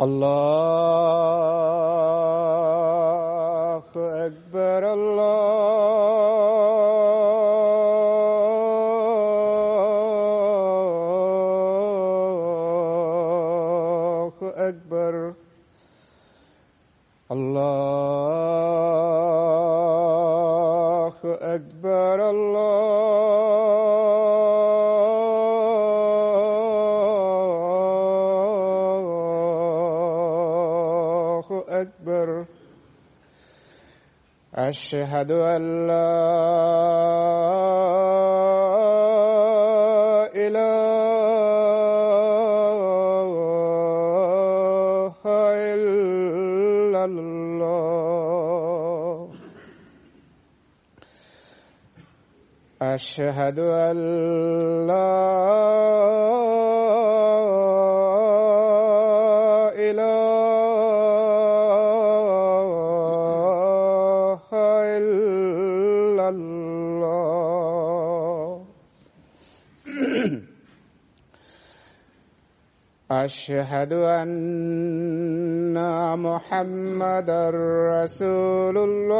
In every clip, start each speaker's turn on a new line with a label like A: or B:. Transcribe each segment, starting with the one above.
A: الله أكبر الله أكبر الله أكبر الله أكبر أشهد أن لا إله إلا الله أشهد أن لا إله إلا الله أشهد أن محمدا رسول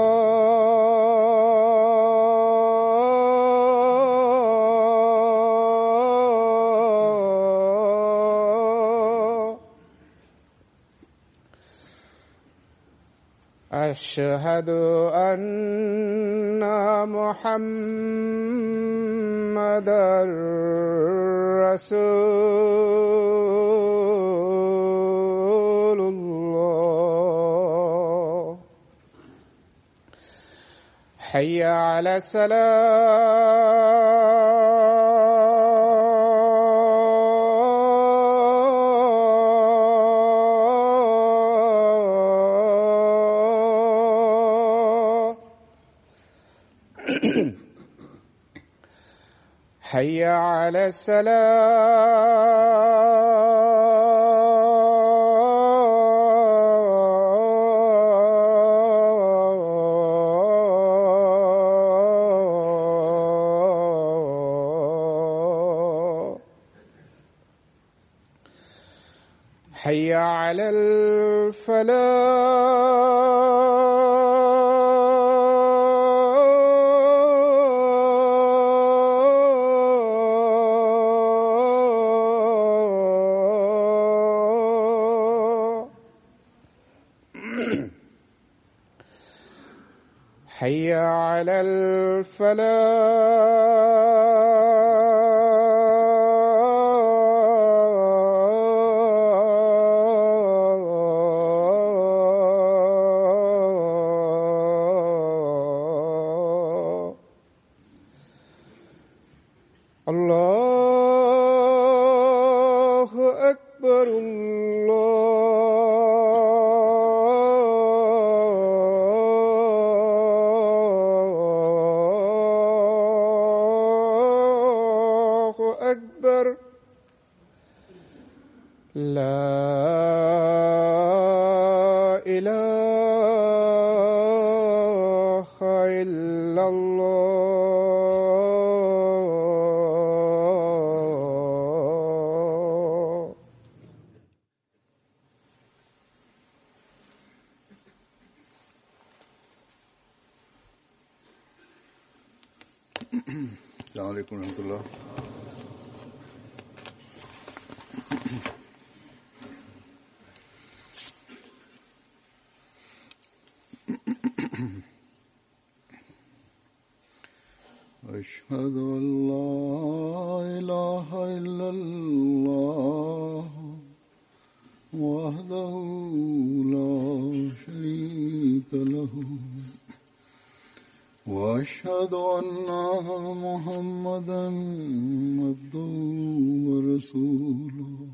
A: الله أشهد أن محمدا رسول الله حي على السلام حي على السلام حي على الفلاح حي على الفلاح الله أكبر الله أكبر لا إله إلا الله
B: السلام عليكم ورحمة الله أشهد أن لا إله إلا الله وحده لا شريك له واشهد ان محمدا عبده ورسوله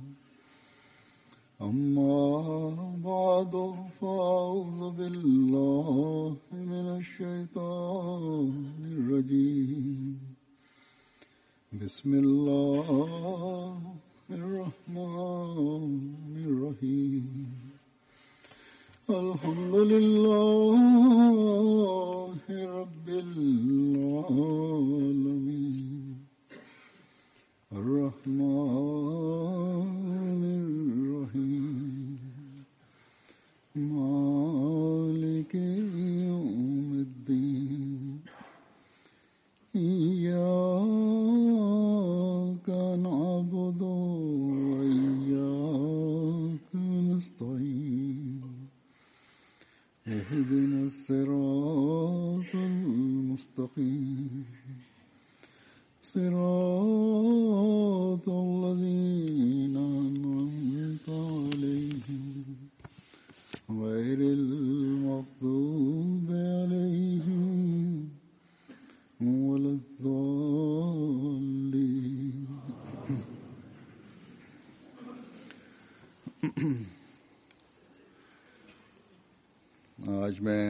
B: اما بعد فاعوذ بالله من الشيطان الرجيم بسم الله الرحمن الرحيم الحمد لله رب العالمين الرحمن الرحيم مالك يوم الدين إياك نعبد وإياك نستعين اهدنا الصراط المستقيم صراط الذين أنعمت عليهم غير المغضوب عليهم ولا الضالين आज मैं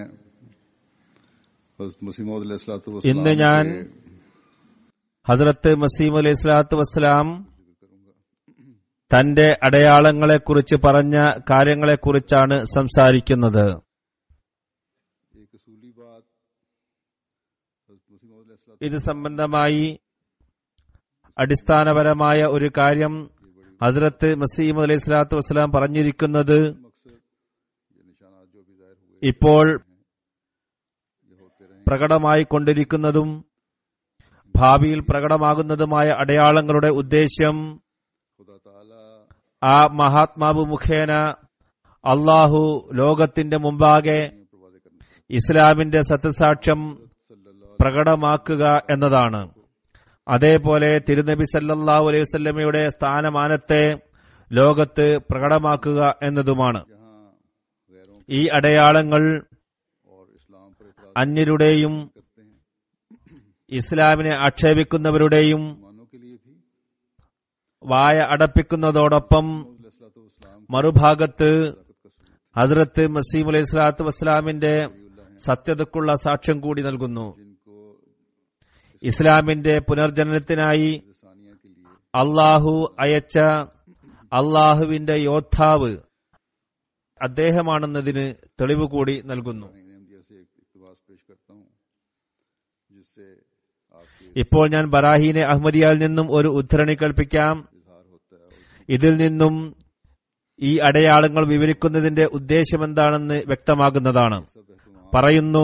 B: हजरत
C: ഇന്ന് ഞാൻ ഹസ്രത്ത് മസീം അലൈഹി സ്വലാത്തു വസ്സലാം തന്റെ അടയാളങ്ങളെക്കുറിച്ച് പറഞ്ഞ കാര്യങ്ങളെക്കുറിച്ചാണ് സംസാരിക്കുന്നത്
B: एक असूली बात हजरत मसीह मौद
C: ഇത് സംബന്ധമായി അടിസ്ഥാനപരമായ ഒരു കാര്യം ഹസ്രത്ത് മസീം അലൈഹി സ്വലാത്തു വസ്സലാം പറഞ്ഞിരിക്കുന്നത്
B: मकसद ये निशानात जो भी जाहिर हुए
C: ഇപ്പോൾ
B: ये होते रहे
C: പ്രകടമായി കൊണ്ടിരിക്കുന്നതും ഭാവിയിൽ പ്രകടമാകുന്നതുമായ അടയാളങ്ങളുടെ ഉദ്ദേശ്യം
B: खुदा ताला
C: ആ മഹാത്മാവ് മുഖേന അള്ളാഹു ലോകത്തിന്റെ മുമ്പാകെ
B: पर वादे करने
C: ഇസ്ലാമിന്റെ സത്യസാക്ഷ്യം
B: सल्लल्लाहु
C: പ്രകടമാക്കുക എന്നതാണ് അതേപോലെ തിരുനബി സല്ലല്ലാഹു അലൈഹി വസല്ലമയുടെ സ്ഥാനമാനത്തെ ലോകത്ത് പ്രകടമാക്കുക എന്നതുമാണ്
B: जहां गैरों
C: ഈ അടയാളങ്ങൾ
B: और इस्लाम पर इतराज
C: അന്യരുടെയും
B: करते हैं
C: ഇസ്ലാമിനെ ആക്ഷേപിക്കുന്നവരുടെയും
B: मानों के लिए भी
C: വായ അടപ്പിക്കുന്നതോടൊപ്പം
B: इस्लाम
C: മറുഭാഗത്ത്
B: ताकत का सबूत
C: ഹസ്രത്ത് മസീം അലൈഹി സ്വലാത്തു വസ്സലാമിന്റെ സത്യതക്കുള്ള സാക്ഷ്യം കൂടി നൽകുന്നു
B: जिनको
C: ഇസ്ലാമിന്റെ പുനർജനനത്തിനായി
B: सानिया के लिए
C: അള്ളാഹു അയച്ച അള്ളാഹുവിന്റെ യോദ്ധാവ് അദ്ദേഹമാണെന്നതിന് തെളിവ് കൂടി നൽകുന്നു
B: इन अहमदिया से एक इकतबास पेश करता हूँ जिससे आपके
C: ഇപ്പോൾ ഞാൻ ബറാഹീനെ അഹമ്മദിയാൽ നിന്നും ഒരു ഉദ്ധരണി കൽപ്പിക്കാം
B: इजहार होता है और
C: ഇതിൽ നിന്നും ഈ അടയാളങ്ങൾ വിവരിക്കുന്നതിന്റെ ഉദ്ദേശമെന്താണെന്ന് വ്യക്തമാകുന്നതാണ്
B: सब एहतमाम
C: പറയുന്നു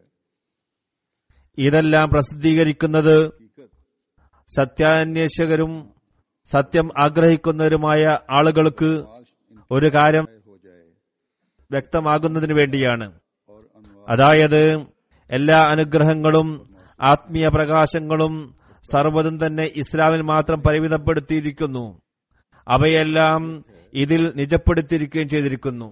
C: ഇതെല്ലാം പ്രസിദ്ധീകരിക്കുന്നത്
B: हकीकत
C: സത്യാന്വേഷകരും സത്യം ആഗ്രഹിക്കുന്നവരുമായ ആളുകൾക്ക്
B: आज इन
C: ഒരു കാര്യം
B: हो जाए
C: വ്യക്തമാകുന്നതിന് വേണ്ടിയാണ്
B: और अनवार
C: അതായത് എല്ലാ അനുഗ്രഹങ്ങളും ആത്മീയ പ്രകാശങ്ങളും സർവ്വതും തന്നെ ഇസ്ലാമിൽ മാത്രം പരിമിതപ്പെടുത്തിയിരിക്കുന്നു അവയെല്ലാം ഇതിൽ നിജപ്പെടുത്തിയിരിക്കുകയും ചെയ്തിരിക്കുന്നു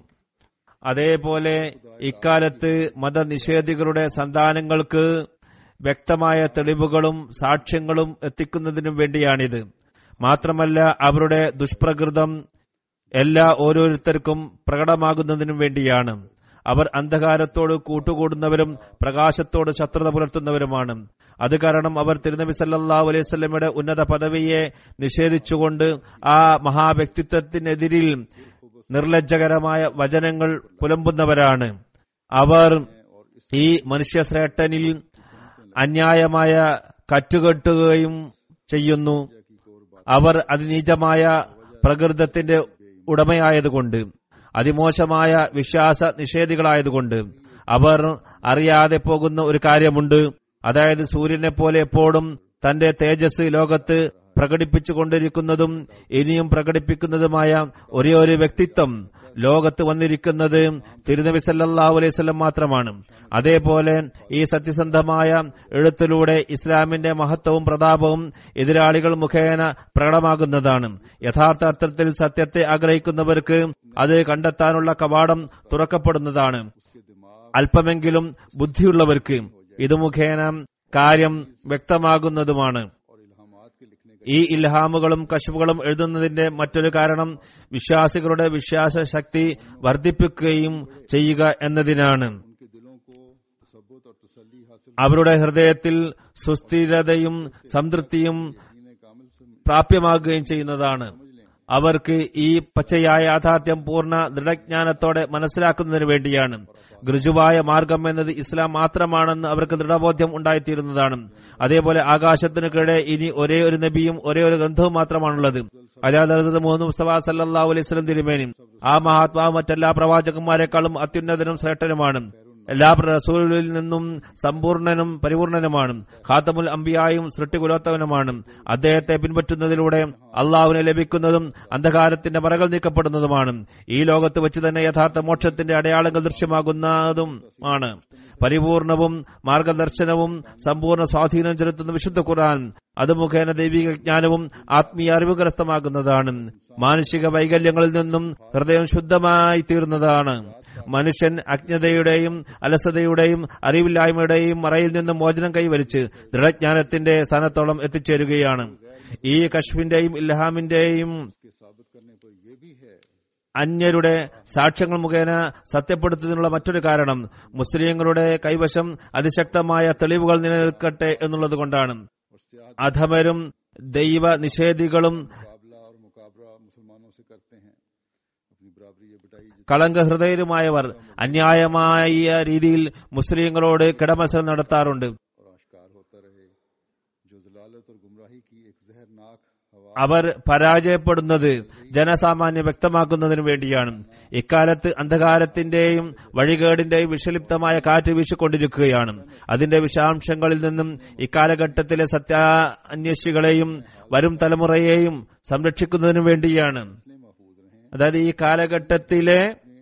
C: അതേപോലെ ഇക്കാലത്ത് മതനിഷേധികളുടെ സന്താനങ്ങൾക്ക് വ്യക്തമായ തെളിവുകളും സാക്ഷ്യങ്ങളും എത്തിക്കുന്നതിനും വേണ്ടിയാണിത് മാത്രമല്ല അവരുടെ ദുഷ്പ്രകൃതം എല്ലാ ഓരോരുത്തർക്കും പ്രകടമാകുന്നതിനും വേണ്ടിയാണ് അവർ അന്ധകാരത്തോട് കൂട്ടുകൂടുന്നവരും പ്രകാശത്തോട് ശത്രുത പുലർത്തുന്നവരുമാണ് അത് കാരണം അവർ തിരുനബി സല്ലല്ലാഹു അലൈഹി വസല്ലമയുടെ ഉന്നത പദവിയെ നിഷേധിച്ചുകൊണ്ട് ആ മഹാവ്യക്തിത്വത്തിനെതിരിൽ നിർലജ്ജകരമായ വചനങ്ങൾ പുലമ്പുന്നവരാണ് അവർ ഈ മനുഷ്യശ്രേഷ്ഠനിൽ അന്യായമായ കറ്റുകെട്ടുകയും ചെയ്യുന്നു അവർ അതിനീചമായ പ്രകൃതത്തിന്റെ ഉടമയായതുകൊണ്ട് അതിമോശമായ വിശ്വാസ നിഷേധികളായതുകൊണ്ട് അവർ അറിയാതെ പോകുന്ന ഒരു കാര്യമുണ്ട് അതായത് സൂര്യനെ പോലെ എപ്പോഴും തന്റെ തേജസ് ലോകത്ത് പ്രകടിപ്പിച്ചുകൊണ്ടിരിക്കുന്നതും ഇനിയും പ്രകടിപ്പിക്കുന്നതുമായ ഒരേ ഒരു വ്യക്തിത്വം ലോകത്ത് വന്നിരിക്കുന്നത് തിരുനബി സല്ലല്ലാഹു അലൈഹി വസല്ലം മാത്രമാണ് അതേപോലെ ഈ സത്യസന്ധമായ എഴുത്തിലൂടെ ഇസ്ലാമിന്റെ മഹത്വവും പ്രതാപവും എതിരാളികൾ മുഖേന പ്രകടമാകുന്നതാണ് യഥാർത്ഥ അർത്ഥത്തിൽ സത്യത്തെ ആഗ്രഹിക്കുന്നവർക്ക് അത് കണ്ടെത്താനുള്ള കവാടം തുറക്കപ്പെടുന്നതാണ് അല്പമെങ്കിലും ബുദ്ധിയുള്ളവർക്ക് ഇത് മുഖേന കാര്യം വ്യക്തമാകുന്നതുമാണ്
B: और इल्हामात के लिखने का
C: ഈ ഇൽഹാമുകളും കശുവുകളും എഴുതുന്നതിന്റെ മറ്റൊരു കാരണം വിശ്വാസികളുടെ വിശ്വാസ ശക്തി വർദ്ധിപ്പിക്കുകയും ചെയ്യുക എന്നതിനാണ്
B: उनके दिलों को तसब्बुत और तसल्ली हासिल
C: അവരുടെ ഹൃദയത്തിൽ സുസ്ഥിരതയും സംതൃപ്തിയും
B: दीन कामिल से
C: പ്രാപ്യമാകുകയും ചെയ്യുന്നതാണ് അവർക്ക് ഈ പച്ചയായ യാഥാർത്ഥ്യം പൂർണ്ണ ദൃഢജ്ഞാനത്തോടെ മനസ്സിലാക്കുന്നതിന് വേണ്ടിയാണ് ഗൃജുവായ മാർഗം എന്നത് ഇസ്ലാം മാത്രമാണെന്ന് അവർക്ക് ദൃഢബോധ്യം ഉണ്ടായിത്തീരുന്നതാണ് അതേപോലെ ആകാശത്തിന് കീഴെ ഇനി ഒരേ ഒരു നബിയും ഒരേ ഒരു ഗ്രന്ഥവും മാത്രമാണുള്ളത് അതായത് മുഹമ്മദ് മുസ്തഫ സല്ലാ അലൈഹി സ്വലം തിരുമേനി ആ മഹാത്മാവ് മറ്റെല്ലാ പ്രവാചകന്മാരെക്കാളും അത്യുന്നതനും ശ്രേഷ്ഠനുമാണ് എല്ലാ റസൂലിൽ നിന്നും സമ്പൂർണനും പരിപൂർണനുമാണ് ഖാത്തമുൽ അംബിയായും സൃഷ്ടികുലോത്തവനുമാണ് അദ്ദേഹത്തെ പിൻപറ്റുന്നതിലൂടെ അള്ളാഹുവിനെ ലഭിക്കുന്നതും അന്ധകാരത്തിന്റെ മറകൾ നീക്കപ്പെടുന്നതുമാണ് ഈ ലോകത്ത് വെച്ച് തന്നെ യഥാർത്ഥ മോക്ഷത്തിന്റെ അടയാളങ്ങൾ ദൃശ്യമാകുന്നതും ആണ് പരിപൂർണവും മാർഗദർശനവും സമ്പൂർണ്ണ സ്വാധീനം ചെലുത്തുന്ന വിശുദ്ധ ഖുർആൻ അത് മുഖേന ദൈവിക ജ്ഞാനവും ആത്മീയ അറിവ് കരസ്ഥമാകുന്നതാണ് മാനുഷിക വൈകല്യങ്ങളിൽ നിന്നും ഹൃദയം ശുദ്ധമായി തീർന്നതാണ് മനുഷ്യൻ അജ്ഞതയുടെയും അലസതയുടെയും അറിവില്ലായ്മയുടെയും മറയിൽ നിന്നും മോചനം കൈവരിച്ച് ദൃഢജ്ഞാനത്തിന്റെ സ്ഥാനത്തോളം എത്തിച്ചേരുകയാണ് ഈ കശ്മിന്റെയും ഇൽഹാമിന്റെയും
B: के साबित करने पर यह भी है
C: അന്യരുടെ സാക്ഷ്യങ്ങൾ മുഖേന സത്യപ്പെടുത്തുന്നതിനുള്ള മറ്റൊരു കാരണം മുസ്ലിങ്ങളുടെ കൈവശം അതിശക്തമായ തെളിവുകൾ നിലനിൽക്കട്ടെ എന്നുള്ളത് കൊണ്ടാണ്
B: और सियाहत
C: അധമരും ദൈവ നിഷേധികളും
B: मुकाबला और मुकाबरा मुसलमानों से करते हैं अपनी बराबरी ये बिटाई जितनी
C: കളങ്കഹൃദയരുമായവർ അന്യായമായ രീതിയിൽ മുസ്ലിങ്ങളോട് കിടമത്സരം നടത്താറുണ്ട്
B: और आश्कार होता रहे जो जलालत और गुमराही की एक जहरनाक हवा
C: അവർ പരാജയപ്പെടുന്നത് ജനസാമാന്യം വ്യക്തമാക്കുന്നതിനു വേണ്ടിയാണ് ഇക്കാലത്ത് അന്ധകാരത്തിന്റെയും വഴികേടിന്റെയും വിഷലിപ്തമായ കാറ്റ് വീശിക്കൊണ്ടിരിക്കുകയാണ് അതിന്റെ വിശാംശങ്ങളിൽ നിന്നും ഇക്കാലഘട്ടത്തിലെ സത്യാന്വേഷികളെയും വരും തലമുറയെയും സംരക്ഷിക്കുന്നതിനു വേണ്ടിയാണ്
B: इसलिए महफूज रहें
C: അതായത് ഈ കാലഘട്ടത്തിലെ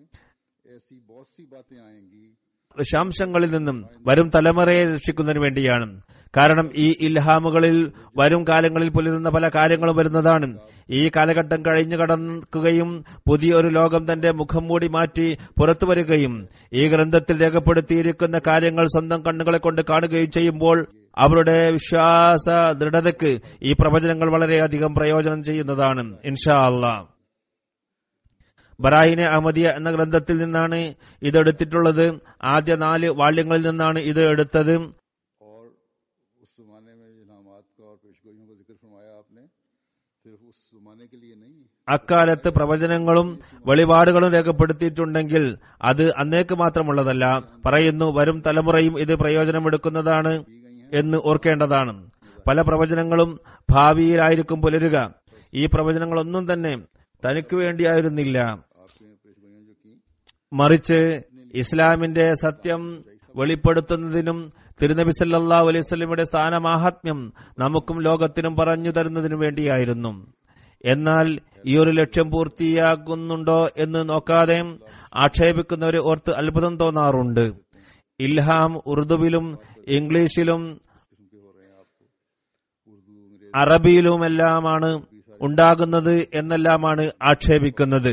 B: ऐसी बहुत सी बातें आएंगी
C: വിഷാംശങ്ങളിൽ നിന്നും വരും തലമുറയെ രക്ഷിക്കുന്നതിന് വേണ്ടിയാണ് കാരണം ഈ ഇൽഹാമുകളിൽ വരും കാലങ്ങളിൽ പുലരുന്ന പല കാര്യങ്ങളും വരുന്നതാണ് ഈ കാലഘട്ടം കഴിഞ്ഞു കടക്കുകയും പുതിയ ഒരു ലോകം തന്റെ മുഖം മൂടി മാറ്റി പുറത്തു വരികയും ഈ ഗ്രന്ഥത്തിൽ രേഖപ്പെടുത്തിയിരിക്കുന്ന കാര്യങ്ങൾ സ്വന്തം കണ്ണുകളെ കൊണ്ട് കാണുകയും ചെയ്യുമ്പോൾ അവരുടെ വിശ്വാസ ദൃഢതയ്ക്ക് ഈ പ്രവചനങ്ങൾ വളരെയധികം പ്രയോജനം ചെയ്യുന്നതാണ് ഇൻഷാ അള്ളാഹ് ബറാഹിനെ അഹമ്മദിയ എന്ന ഗ്രന്ഥത്തിൽ നിന്നാണ് ഇത് എടുത്തിട്ടുള്ളത് ആദ്യ നാല് വാള്യങ്ങളിൽ നിന്നാണ് ഇത് എടുത്തത്
B: और उस जमाने में इनामात का और पेशगोइयों का जिक्र फरमाया आपने सिर्फ उस जमाने के लिए नहीं
C: അക്കാലത്ത് പ്രവചനങ്ങളും വെളിപാടുകളും രേഖപ്പെടുത്തിയിട്ടുണ്ടെങ്കിൽ അത് അന്നേക്ക് മാത്രമുള്ളതല്ല പറയുന്നു വരും തലമുറയും ഇത് പ്രയോജനമെടുക്കുന്നതാണ് എന്ന് ഓർക്കേണ്ടതാണ് പല പ്രവചനങ്ങളും ഭാവിയിലായിരിക്കും പുലരുക ഈ പ്രവചനങ്ങളൊന്നും തന്നെ തനിക്ക് വേണ്ടിയായിരുന്നില്ല
B: आपके पेशगोइयों जो की
C: മറിച്ച് ഇസ്ലാമിന്റെ സത്യം വെളിപ്പെടുത്തുന്നതിനും തിരുനബി സല്ലല്ലാഹു അലൈഹി വസല്ലമയുടെ സ്ഥാനമാഹാത്മ്യം നമുക്കും ലോകത്തിനും പറഞ്ഞു തരുന്നതിനു വേണ്ടിയായിരുന്നു എന്നാൽ ഈ ഒരു ലക്ഷ്യം പൂർത്തിയാകുന്നുണ്ടോ എന്ന് നോക്കാതെ ആക്ഷേപിക്കുന്നവരെ ഓർത്ത് അത്ഭുതം തോന്നാറുണ്ട് ഇൽഹാം ഉറുദുവിലും ഇംഗ്ലീഷിലും
B: किस्म के हो रहे हैं आपको उर्दू अंग्रेजी
C: അറബിയിലുമെല്ലാമാണ് ഉണ്ടാകുന്നത് എന്നെല്ലാമാണ് ആക്ഷേപിക്കുന്നത്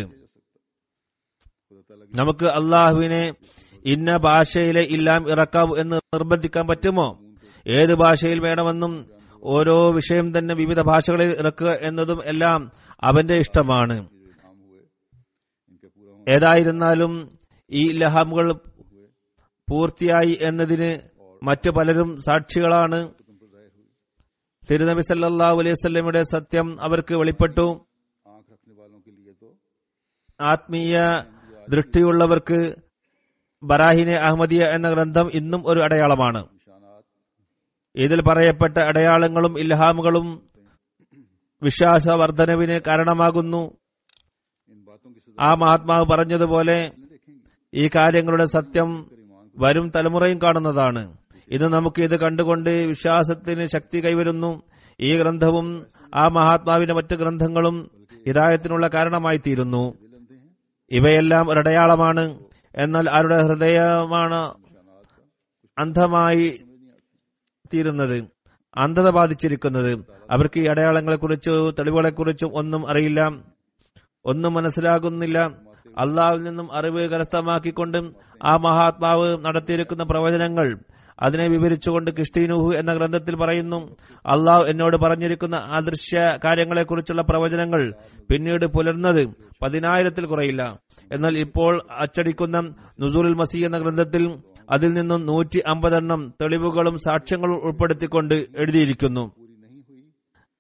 B: खुदा ताला
C: നമുക്ക് അള്ളാഹുവിനെ ഇന്ന ഭാഷയിലെ ഇല്ലാം ഇറക്കാവൂ എന്ന് നിർബന്ധിക്കാൻ പറ്റുമോ ഏത് ഭാഷയിൽ വേണമെന്നും ഓരോ വിഷയം തന്നെ വിവിധ ഭാഷകളിൽ ഇറക്കുക എന്നതും എല്ലാം അവന്റെ ഇഷ്ടമാണ്
B: के जो इनाम हुए इनके पूरा होने
C: ഏതായിരുന്നാലും ഈ ലഹാമുകൾ പൂർത്തിയായി എന്നതിന് മറ്റു പലരും സാക്ഷികളാണ്
B: तुम पर जाहिर हुई
C: തിരുനബി സല്ലല്ലാഹു അലൈഹി വസല്ലമയുടെ സത്യം അവർക്ക് വെളിപ്പെട്ടു
B: आंख रखने वालों के लिए तो
C: ആത്മീയ ദൃഷ്ടിയുള്ളവർക്ക് ബറാഹിനെ അഹമ്മദിയ എന്ന ഗ്രന്ഥം ഇന്നും ഒരു അടയാളമാണ്
B: निशानात
C: ഇതിൽ പറയപ്പെട്ട അടയാളങ്ങളും ഇൽഹാമുകളും വിശ്വാസവർദ്ധനവിന് കാരണമാകുന്നു
B: इन बातों की
C: ആ മഹാത്മാവ് പറഞ്ഞതുപോലെ
B: सदा देखेंगे
C: ഈ കാര്യങ്ങളുടെ സത്യം
B: फिर ईमान
C: വരും തലമുറയും കാണുന്നതാണ് ഇത് നമുക്ക് ഇത് കണ്ടുകൊണ്ട് വിശ്വാസത്തിന് ശക്തി കൈവരുന്നു ഈ ഗ്രന്ഥവും ആ മഹാത്മാവിന്റെ മറ്റ് ഗ്രന്ഥങ്ങളും ഹിതായത്തിനുള്ള കാരണമായി തീരുന്നു
B: दिल अंधे हैं
C: ഇവയെല്ലാം ഒരടയാളമാണ് എന്നാൽ ആരുടെ ഹൃദയമാണ്
B: निशानात का
C: അന്ധമായി
B: समझ नहीं आती
C: തീരുന്നത് അന്ധത ബാധിച്ചിരിക്കുന്നത് അവർക്ക് ഈ അടയാളങ്ങളെക്കുറിച്ചോ തെളിവുകളെക്കുറിച്ചും ഒന്നും അറിയില്ല ഒന്നും മനസ്സിലാകുന്നില്ല അള്ളാഹുവിൽ നിന്നും അറിവ് കരസ്ഥമാക്കിക്കൊണ്ട് ആ മഹാത്മാവ് നടത്തിയിരിക്കുന്ന പ്രവചനങ്ങൾ അതിനെ വിവരിച്ചുകൊണ്ട് കിഷ്തീനുഹു എന്ന ഗ്രന്ഥത്തിൽ പറയുന്നു അള്ളാഹു എന്നോട് പറഞ്ഞിരിക്കുന്ന അദൃശ്യ കാര്യങ്ങളെക്കുറിച്ചുള്ള പ്രവചനങ്ങൾ പിന്നീട് പുലർന്നത് പതിനായിരത്തിൽ കുറയില്ല എന്നാൽ ഇപ്പോൾ അച്ചടിക്കുന്ന നുസൂലുൽ മസീ എന്ന ഗ്രന്ഥത്തിൽ അതിൽ നിന്നും നൂറ്റി അമ്പതെണ്ണം തെളിവുകളും സാക്ഷ്യങ്ങളും ഉൾപ്പെടുത്തിക്കൊണ്ട് എഴുതിയിരിക്കുന്നു
B: पूरी नहीं हुई या उस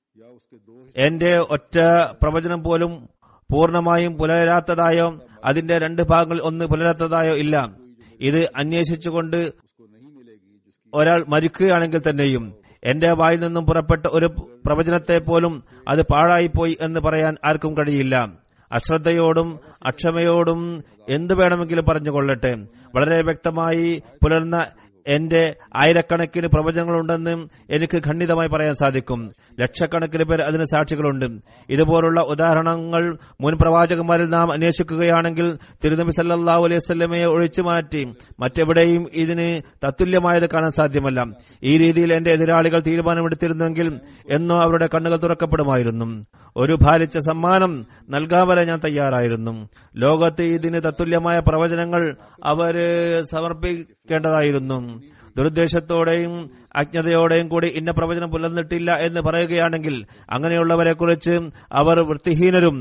B: उसके दो
C: എന്റെ ഒറ്റ പ്രവചനം പോലും പൂർണ്ണമായും പുലരാത്തതായോ അതിന്റെ രണ്ട് ഭാഗങ്ങൾ ഒന്ന് പുലരാത്തതായോ ഇല്ല ഇത് അന്വേഷിച്ചുകൊണ്ട്
B: उसको नहीं मिलेगी जिसकी
C: ഒരാൾ മരിക്കുകയാണെങ്കിൽ തന്നെയും എന്റെ വായിൽ നിന്നും പുറപ്പെട്ട ഒരു പ്രവചനത്തെ പോലും അത് പാഴായിപ്പോയി എന്ന് പറയാൻ ആർക്കും കഴിയില്ല അശ്രദ്ധയോടും അക്ഷമയോടും എന്തു വേണമെങ്കിലും പറഞ്ഞുകൊള്ളട്ടെ വളരെ വ്യക്തമായി പുലർന്ന എന്റെ ആയിരക്കണക്കിന് പ്രവചനങ്ങളുണ്ടെന്ന് എനിക്ക് ഖണ്ഡിതമായി പറയാൻ സാധിക്കും ലക്ഷക്കണക്കിന് പേർ അതിന് സാക്ഷികളുണ്ട് ഇതുപോലുള്ള ഉദാഹരണങ്ങൾ മുൻ പ്രവാചകന്മാരിൽ നാം അന്വേഷിക്കുകയാണെങ്കിൽ തിരുനബി സല്ലല്ലാഹു അലൈഹി വസല്ലമയെ ഒഴിച്ചു മാറ്റി മറ്റെവിടെയും ഇതിന് തത്തുല്യമായത് കാണാൻ സാധ്യമല്ല ഈ രീതിയിൽ എന്റെ എതിരാളികൾ തീരുമാനമെടുത്തിരുന്നെങ്കിൽ എന്നോ അവരുടെ കണ്ണുകൾ തുറക്കപ്പെടുമായിരുന്നു ഒരു ഭാരിച്ച സമ്മാനം നൽകാൻ വരെ ഞാൻ തയ്യാറായിരുന്നു ലോകത്ത് ഇതിന് തത്തുല്യമായ പ്രവചനങ്ങൾ അവര് സമർപ്പിക്കേണ്ടതായിരുന്നു ദുരുദ്ദേശത്തോടെയും അജ്ഞതയോടെയും കൂടി ഇന്ന പ്രവചനം പുലർന്നിട്ടില്ല എന്ന് പറയുകയാണെങ്കിൽ അങ്ങനെയുള്ളവരെ കുറിച്ച് അവർ വൃത്തിഹീനരും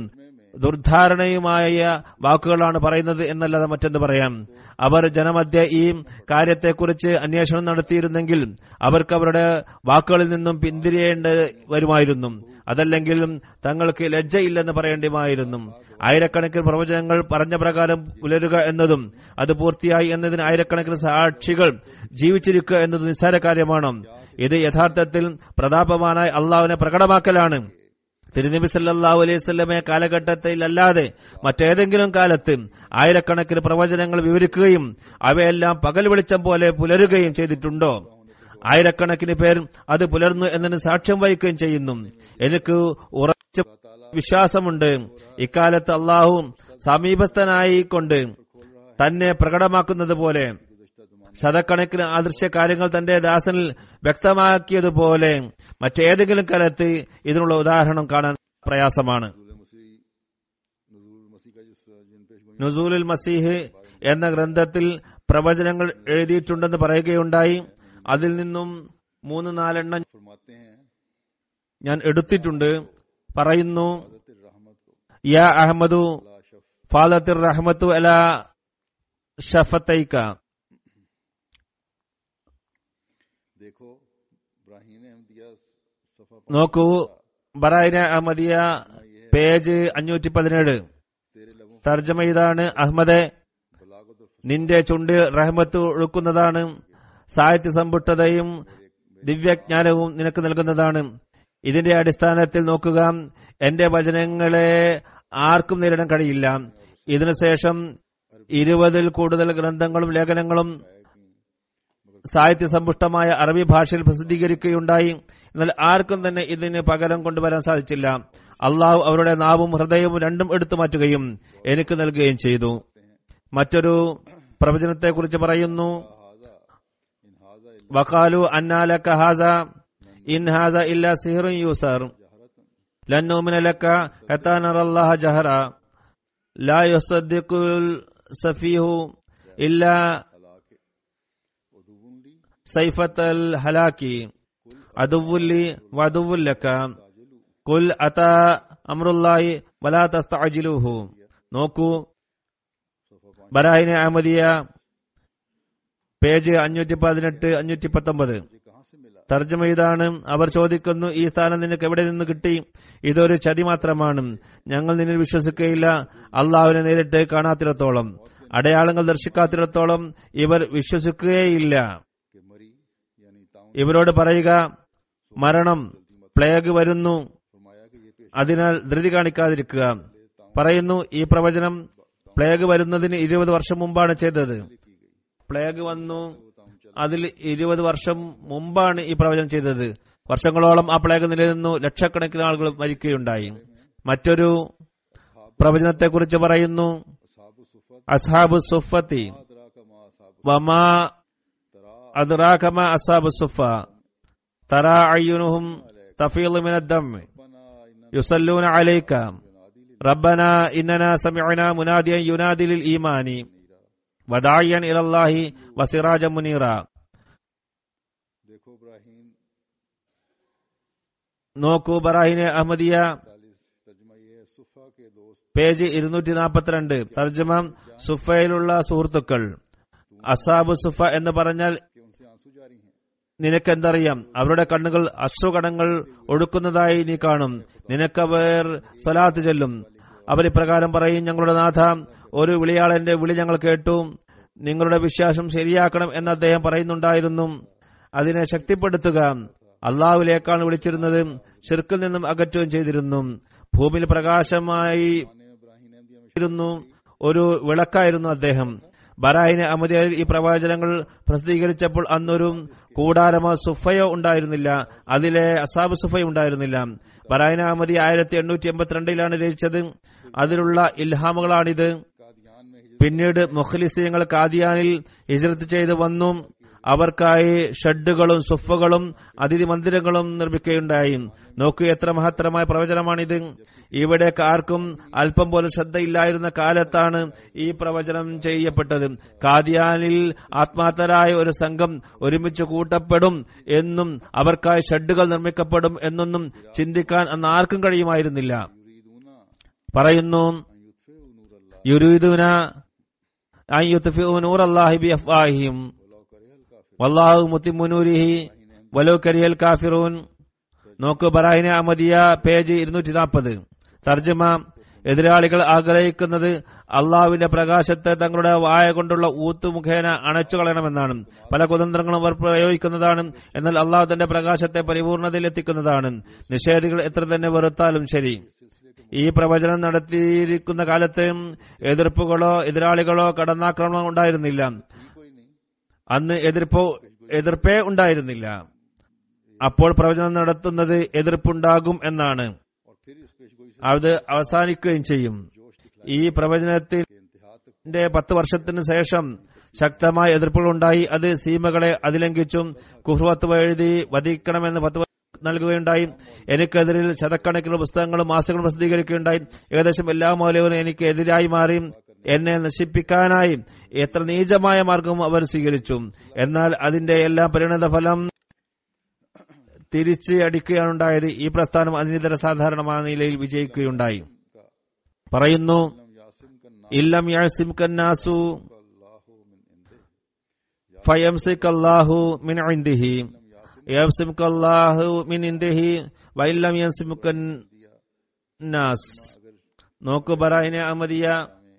C: ദുർധാരണയുമായ വാക്കുകളാണ് പറയുന്നത് എന്നല്ലാതെ മറ്റെന്ത് പറയാം അവർ ജനമധ്യ ഈ കാര്യത്തെക്കുറിച്ച് അന്വേഷണം നടത്തിയിരുന്നെങ്കിൽ അവർക്ക് അവരുടെ വാക്കുകളിൽ നിന്നും പിന്തിരിയേണ്ട വരുമായിരുന്നു അതല്ലെങ്കിൽ തങ്ങൾക്ക് ലജ്ജയില്ലെന്ന് പറയേണ്ടിമായിരുന്നു ആയിരക്കണക്കിന് പ്രവചനങ്ങൾ പറഞ്ഞ പ്രകാരം പുലരുക എന്നതും അത് പൂർത്തിയായി എന്നതിന് ആയിരക്കണക്കിന് സാക്ഷികൾ ജീവിച്ചിരിക്കുക എന്നത് നിസ്സാര കാര്യമാണ് ഇത് യഥാർത്ഥത്തിൽ പ്രതാപവാനായ അള്ളാഹുവിനെ പ്രകടമാക്കലാണ് തിരുനബി സല്ലല്ലാഹു അലൈഹി സ്വലമെ കാലഘട്ടത്തിലല്ലാതെ മറ്റേതെങ്കിലും കാലത്ത് ആയിരക്കണക്കിന് പ്രവചനങ്ങൾ വിവരിക്കുകയും അവയെല്ലാം പകൽ വെളിച്ചം പോലെ പുലരുകയും ചെയ്തിട്ടുണ്ടോ ആയിരക്കണക്കിന് പേർ അത് പുലർന്നു എന്നതിന് സാക്ഷ്യം വഹിക്കുകയും ചെയ്യുന്നു എനിക്ക് ഉറച്ച വിശ്വാസമുണ്ട് ഇക്കാലത്ത് അള്ളാഹു സമീപസ്ഥനായിക്കൊണ്ട് തന്നെ പ്രകടമാക്കുന്നത് പോലെ ശതക്കണക്കിന് അദൃശ്യ കാര്യങ്ങൾ തന്റെ ദാസനിൽ വ്യക്തമാക്കിയതുപോലെ മറ്റേതെങ്കിലും കാലത്ത് ഇതിനുള്ള ഉദാഹരണം കാണാൻ പ്രയാസമാണ്
B: नजूल मसीह नजूल मसीह का जिस जिन पेश
C: നുസൂലുൽ മസീഹ് എന്ന ഗ്രന്ഥത്തിൽ പ്രവചനങ്ങൾ എഴുതിയിട്ടുണ്ടെന്ന് പറയുകയുണ്ടായി അതിൽ നിന്നും മൂന്ന് നാലെണ്ണം
B: फरमाते हैं
C: ഞാൻ എടുത്തിട്ടുണ്ട് പറയുന്നു
B: हजरत रहमत को
C: യാ അഹമ്മദു
B: ला शफ
C: ഫാലത്തിർ റഹ്മത്തു അല ഷഫത്തൈക
B: देखो ब्राहीन अहमदिया सफा
C: നോക്കൂ ബറായിന അഹമ്മദിയ പേജ് അഞ്ഞൂറ്റി പതിനേഴ്
B: तेरे लबों
C: തർജ്ജമ ഇതാണ് അഹമ്മദെ
B: बलागत और
C: നിന്റെ ചുണ്ട് റഹ്മത്ത് ഒഴുക്കുന്നതാണ് സാഹിത്യ സമ്പുഷ്ടതയും ദിവ്യജ്ഞാനവും നിനക്ക് നൽകുന്നതാണ് ഇതിന്റെ അടിസ്ഥാനത്തിൽ നോക്കുക എന്റെ വചനങ്ങളെ ആർക്കും നേരിടാൻ കഴിയില്ല ഇതിനുശേഷം ഇരുപതിൽ കൂടുതൽ ഗ്രന്ഥങ്ങളും ലേഖനങ്ങളും സാഹിത്യ സമ്പുഷ്ടമായ അറബി ഭാഷയിൽ പ്രസിദ്ധീകരിക്കുകയുണ്ടായി എന്നാൽ ആർക്കും തന്നെ ഇതിന് പകരം കൊണ്ടുവരാൻ സാധിച്ചില്ല അള്ളാഹു അവരുടെ നാവും ഹൃദയവും രണ്ടും എടുത്തു മാറ്റുകയും എനിക്ക് നൽകുകയും ചെയ്തു മറ്റൊരു പ്രവചനത്തെക്കുറിച്ച് പറയുന്നു
B: हाजा इन हाजा
C: വഖാലു അന്നാലക ഹാസ ഇൻ ഹാസ ഇല്ല സിഹറുൻ യൂസർ ലൻ നൂമിന ലക ഹത്താ നറല്ലാഹ ജഹറ ലാ യുസദ്ദിഖുൽ സഫീഹു ഇല്ലാ
B: हलाके उदुवुली
C: സൈഫത്തൽ ഹലാക്കി അദുവുല്ലി വദുവുല്ലക കുൽ അത അമ്രുല്ലാഹി വലാ തസ്തഅജിലുഹു നോക്കൂ ബരാഹിനെ അഹമ്മദിയ പേജ് അഞ്ഞൂറ്റി പതിനെട്ട് അഞ്ഞൂറ്റി പത്തൊമ്പത്
B: मुझे कहाँ से मिला
C: തർജ്ജമ ഇതാണ് അവർ ചോദിക്കുന്നു ഈ സ്ഥാനം നിനക്ക് എവിടെ നിന്ന് കിട്ടി ഇതൊരു ചതി മാത്രമാണ് ഞങ്ങൾ നിന്നിൽ വിശ്വസിക്കുകയില്ല അള്ളാഹുവിനെ നേരിട്ട് കാണാത്തിടത്തോളം അടയാളങ്ങൾ ദർശിക്കാത്തിടത്തോളം ഇവർ വിശ്വസിക്കുകയില്ല
B: कि मरी यानी ताउन
C: ഇവരോട് പറയുക മരണം പ്ലേഗ് വരുന്നു
B: फरमाया कि ये पेश
C: അതിനാൽ ധൃതി കാണിക്കാതിരിക്കുക പറയുന്നു ഈ പ്രവചനം പ്ലേഗ് വരുന്നതിന് ഇരുപത് വർഷം മുമ്പാണ് ചെയ്തത്
B: की गई
C: പ്ലേഗ് വന്നു
B: वो ताउन चला
C: അതിൽ ഇരുപത് വർഷം മുമ്പാണ് ഈ പ്രവചനം ചെയ്തത് വർഷങ്ങളോളം ആ പ്ലേഗ് നിലനിന്നു ലക്ഷക്കണക്കിന് ആളുകൾ മരിക്കുകയുണ്ടായി മറ്റൊരു പ്രവചനത്തെക്കുറിച്ച് പറയുന്നു
B: असहाब सुफत
C: അസ്ഹാബു സുഫത്തി
B: अदरा का मा असहाब
C: വമാ
B: तरा
C: അദ്റാകമ അസ്ഹാബു സുഫ തറാ അയ്യുനുഹും തഫീളു മിന ദം
B: बना इन
C: യുസല്ലൂന അലൈക
B: युनादी
C: ربنا إننا سمعنا مناديا ينادي للإيمان وداعيا إلى الله وسراجا منيرا
B: देखो इब्राहिम
C: നോക്കൂ ബറാഹിനെ അഹമ്മദിയ
B: चालीस तर्जमा ये है सुफा के दोस्त
C: പേജ് ഇരുന്നൂറ്റി നാൽപ്പത്തിരണ്ട് തർജ്ജമ സുഫയിലുള്ള സുഹൃത്തുക്കൾ അസാബ് സുഫ എന്ന് പറഞ്ഞാൽ
B: कि उनसे आंसू जारी हैं
C: നിനക്കെന്തറിയാം അവരുടെ കണ്ണുകൾ അശ്രുകണങ്ങൾ ഒഴുക്കുന്നതായി നീ കാണും നിനക്കവർ സ്വലാത്ത് ചെല്ലും അവർ ഇപ്രകാരം പറയും ഞങ്ങളുടെ നാഥ ഒരു വിളിയാളന്റെ വിളി ഞങ്ങൾ കേട്ടു നിങ്ങളുടെ വിശ്വാസം ശരിയാക്കണം എന്ന് അദ്ദേഹം പറയുന്നുണ്ടായിരുന്നു അതിനെ ശക്തിപ്പെടുത്തുക അള്ളാഹുവിലേക്കാണ് വിളിച്ചിരുന്നത് ഷിർക്കിൽ നിന്നും അകറ്റുകയും ചെയ്തിരുന്നു ഭൂമിയിൽ പ്രകാശമായി ഇരുന്നു ഒരു വിളക്കായിരുന്നു അദ്ദേഹം ബറായിന് അമദിയയിൽ ഈ പ്രവചനങ്ങൾ പ്രസിദ്ധീകരിച്ചപ്പോൾ അന്നൊരു കൂടാരമോ സുഫയോ ഉണ്ടായിരുന്നില്ല അതിലെ അസാബ് സുഫയോ ഉണ്ടായിരുന്നില്ല ബറായിന അഹമ്മദി ആയിരത്തി എണ്ണൂറ്റി എൺപത്തിരണ്ടിലാണ് രചിച്ചത് അതിലുള്ള ഇൽഹാമുകളാണിത് പിന്നീട് മുഖലിസീങ്ങൾ കാദിയാനിൽ ഹിജ്രത്ത് ചെയ്ത് വന്നു അവർക്കായി ഷെഡുകളും സുഫകളും അതിഥി മന്ദിരങ്ങളും നിർമ്മിക്കുകയുണ്ടായി നോക്കൂ എത്ര മഹത്തരമായ പ്രവചനമാണിത് ഇവിടെ ആർക്കും അല്പം പോലും ശ്രദ്ധയില്ലായിരുന്ന കാലത്താണ് ഈ പ്രവചനം ചെയ്യപ്പെട്ടത് കാദിയാനിൽ ആത്മാർത്ഥരായ ഒരു സംഘം ഒരുമിച്ച് കൂട്ടപ്പെടും എന്നും അവർക്കായി ഷെഡുകൾ നിർമ്മിക്കപ്പെടും എന്നൊന്നും ചിന്തിക്കാൻ അന്ന് ആർക്കും കഴിയുമായിരുന്നില്ല പറയുന്നു യുരീദുന അൻ യുത്ഫിഉ നൂറല്ലാഹി ബിഅഫ്വാഹിഹിം വല്ലാഹു മുത്തിമ്മു നൂരിഹി വലോ കരിയൽ കാഫിറൂൻ നോക്ക് ബറാഹിന അഹമ്മദിയ പേജ് ഇരുന്നൂറ്റി നാൽപ്പത് തർജ്ജമ എതിരാളികൾ ആഗ്രഹിക്കുന്നത് അള്ളാഹുവിന്റെ പ്രകാശത്തെ തങ്ങളുടെ വായ കൊണ്ടുള്ള ഊത്ത് മുഖേന അണച്ചു കളയണമെന്നാണ് പല കുതന്ത്രങ്ങളും അവർ പ്രയോഗിക്കുന്നതാണ് എന്നാൽ അള്ളാഹു തന്റെ പ്രകാശത്തെ പരിപൂർണതയിൽ എത്തിക്കുന്നതാണ് നിഷേധികൾ എത്ര തന്നെ വെറുത്താലും ശരി ഈ പ്രവചനം നടത്തിയിരിക്കുന്ന കാലത്ത് എതിർപ്പുകളോ എതിരാളികളോ കടന്നാക്രമണം ഉണ്ടായിരുന്നില്ല അന്ന് എതിർപ്പോ എതിർപ്പേ ഉണ്ടായിരുന്നില്ല അപ്പോൾ പ്രവചനം നടത്തുന്നത് എതിർപ്പുണ്ടാകും എന്നാണ് അത് അവസാനിക്കുകയും ചെയ്യും ഈ പ്രവചനത്തിന്റെ പത്ത് വർഷത്തിന് ശേഷം ശക്തമായ എതിർപ്പുകൾ ഉണ്ടായി അത് സീമകളെ അതിലംഘിച്ചും കുഹ്വത്ത് എഴുതി വധിക്കണമെന്ന് പത്ത് നൽകുകയുണ്ടായി എനിക്കെതിരിൽ ശതക്കണക്കിന് പുസ്തകങ്ങളും മാസങ്ങളും പ്രസിദ്ധീകരിക്കുകയുണ്ടായി ഏകദേശം എല്ലാ മൂലവും എനിക്ക് എതിരായി മാറി എന്നെ നശിപ്പിക്കാനായി എത്ര നീചമായ മാർഗവും അവർ സ്വീകരിച്ചു എന്നാൽ അതിന്റെ എല്ലാ പരിണത ഫലം തിരിച്ച് അടിക്കുകയാണ് ഉണ്ടായത് ഈ പ്രസ്ഥാനം അതിനിതര സാധാരണമായ നിലയിൽ വിജയിക്കുകയുണ്ടായി പറയുന്നു ഇല്ലം യാസിം കന്നാസു ഫയംസിക്കല്ലാഹു മിൻ ഇൻദിഹി യംസിക്കല്ലാഹു മിൻ ഇൻദിഹി വൈല്ലം യംസിമുക്കൻ നാസ് നോക്കു ബറായിനെ അഹമ്മദിയ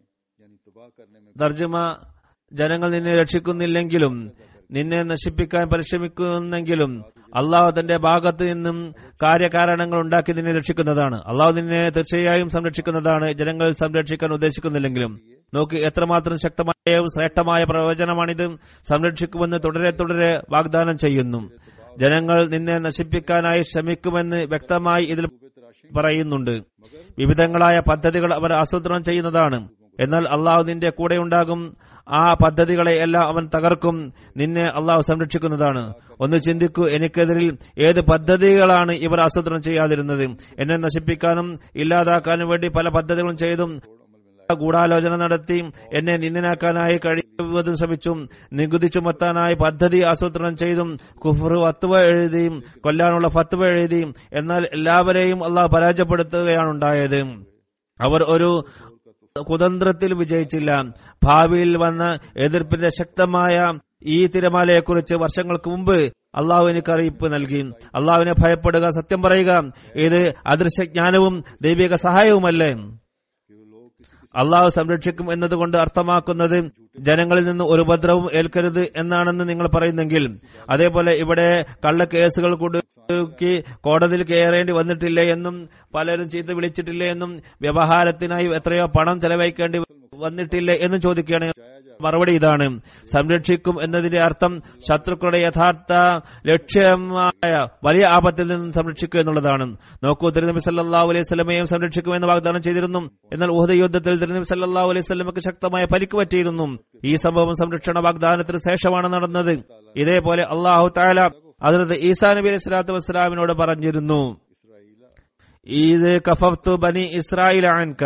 C: തർജ്ജമ ജനങ്ങൾ നിന്നെ രക്ഷിക്കുന്നില്ലെങ്കിലും നിന്നെ നശിപ്പിക്കാൻ പരിശ്രമിക്കുന്നെങ്കിലും അള്ളാഹു തന്റെ ഭാഗത്ത് നിന്നും കാര്യകാരണങ്ങൾ ഉണ്ടാക്കി നിന്നെ രക്ഷിക്കുന്നതാണ് അള്ളാഹു നിന്നെ തീർച്ചയായും സംരക്ഷിക്കുന്നതാണ് ജനങ്ങൾ സംരക്ഷിക്കാൻ ഉദ്ദേശിക്കുന്നില്ലെങ്കിലും നോക്കി എത്രമാത്രം ശക്തമായ ശ്രേഷ്ഠമായ പ്രവചനമാണിത് സംരക്ഷിക്കുമെന്ന് തുടരെ തുടരെ വാഗ്ദാനം ചെയ്യുന്നു ജനങ്ങൾ നിന്നെ നശിപ്പിക്കാനായി ശ്രമിക്കുമെന്ന് വ്യക്തമായി ഇതിൽ പറയുന്നുണ്ട് വിവിധങ്ങളായ പദ്ധതികൾ അവർ ആസൂത്രണം ചെയ്യുന്നതാണ് എന്നാൽ അള്ളാഹു നിന്റെ കൂടെ ഉണ്ടാകും ആ പദ്ധതികളെ എല്ലാം അവൻ തകർക്കും നിന്നെ അള്ളാഹു സംരക്ഷിക്കുന്നതാണ് ഒന്ന് ചിന്തിക്കൂ എനിക്കെതിരിൽ ഏത് പദ്ധതികളാണ് ഇവർ ആസൂത്രണം ചെയ്യാതിരുന്നത് എന്നെ നശിപ്പിക്കാനും ഇല്ലാതാക്കാനും വേണ്ടി പല പദ്ധതികളും ചെയ്തും ഗൂഢാലോചന നടത്തി എന്നെ നിന്ദനാക്കാനായി കഴിവതും ശ്രമിച്ചു നികുതി ചുമത്താനായി പദ്ധതി ആസൂത്രണം ചെയ്തും കുഫർ ഫത്വ എഴുതിയും കൊല്ലാനുള്ള ഫത്വ എഴുതിയും എന്നാൽ എല്ലാവരെയും അള്ളാഹ് പരാജയപ്പെടുത്തുകയാണ് ഉണ്ടായത് അവർ ഒരു കുതന്ത്രത്തിൽ വിജയിച്ചില്ല ഭാവിയിൽ വന്ന എതിർപ്പിന്റെ ശക്തമായ ഈ തിരമാലയെക്കുറിച്ച് വർഷങ്ങൾക്ക് മുമ്പ് അള്ളാഹു എനിക്ക് അറിയിപ്പ് നൽകി അള്ളാഹുവിനെ ഭയപ്പെടുക സത്യം പറയുക ഇത് അദൃശ്യജ്ഞാനവും ദൈവിക സഹായവുമല്ലേ അള്ളാഹു സംരക്ഷിക്കും എന്നതുകൊണ്ട് അർത്ഥമാക്കുന്നത് ജനങ്ങളിൽ നിന്ന് ഒരു ഉപദ്രവം ഏൽക്കരുത് എന്നാണെന്ന് നിങ്ങൾ പറയുന്നെങ്കിൽ അതേപോലെ ഇവിടെ കള്ളക്കേസുകൾ കുടുക്കി കോടതിയിൽ കയറേണ്ടി വന്നിട്ടില്ലേ എന്നും പലരും ചീത്ത വിളിച്ചിട്ടില്ലേ എന്നും വ്യവഹാരത്തിനായി എത്രയോ പണം ചെലവഴിക്കേണ്ടി വന്നിട്ടില്ലേ എന്നും ചോദിക്കുകയാണ് മറുപടി ഇതാണ് സംരക്ഷിക്കും എന്നതിന്റെ അർത്ഥം ശത്രുക്കളുടെ യഥാർത്ഥ ലക്ഷ്യമായ വലിയ ആപത്തിൽ നിന്നും സംരക്ഷിക്കുക എന്നുള്ളതാണ് നോക്കൂ തിരുനബി സല്ലാഹു അലൈഹി സ്വലമയും സംരക്ഷിക്കുമെന്ന് വാഗ്ദാനം ചെയ്തിരുന്നു എന്നാൽ ഊഹദ യുദ്ധത്തിൽ തിരുനബി സല്ലാഹു അലൈഹി സ്വലമക്ക് ശക്തമായ പരിക്ക് പറ്റിയിരുന്നു ഈ സംഭവം സംരക്ഷണ വാഗ്ദാനത്തിന് ശേഷമാണ് നടന്നത് ഇതേപോലെ അള്ളാഹു താല അതിനകത്ത് ഈസാ നബി അലൈഹി സ്വലാത്തു വസ്സലാമിനോട് പറഞ്ഞിരുന്നു ഇത് കഫഫ്തു ബനി ഇസ്രായേൽ ആൻക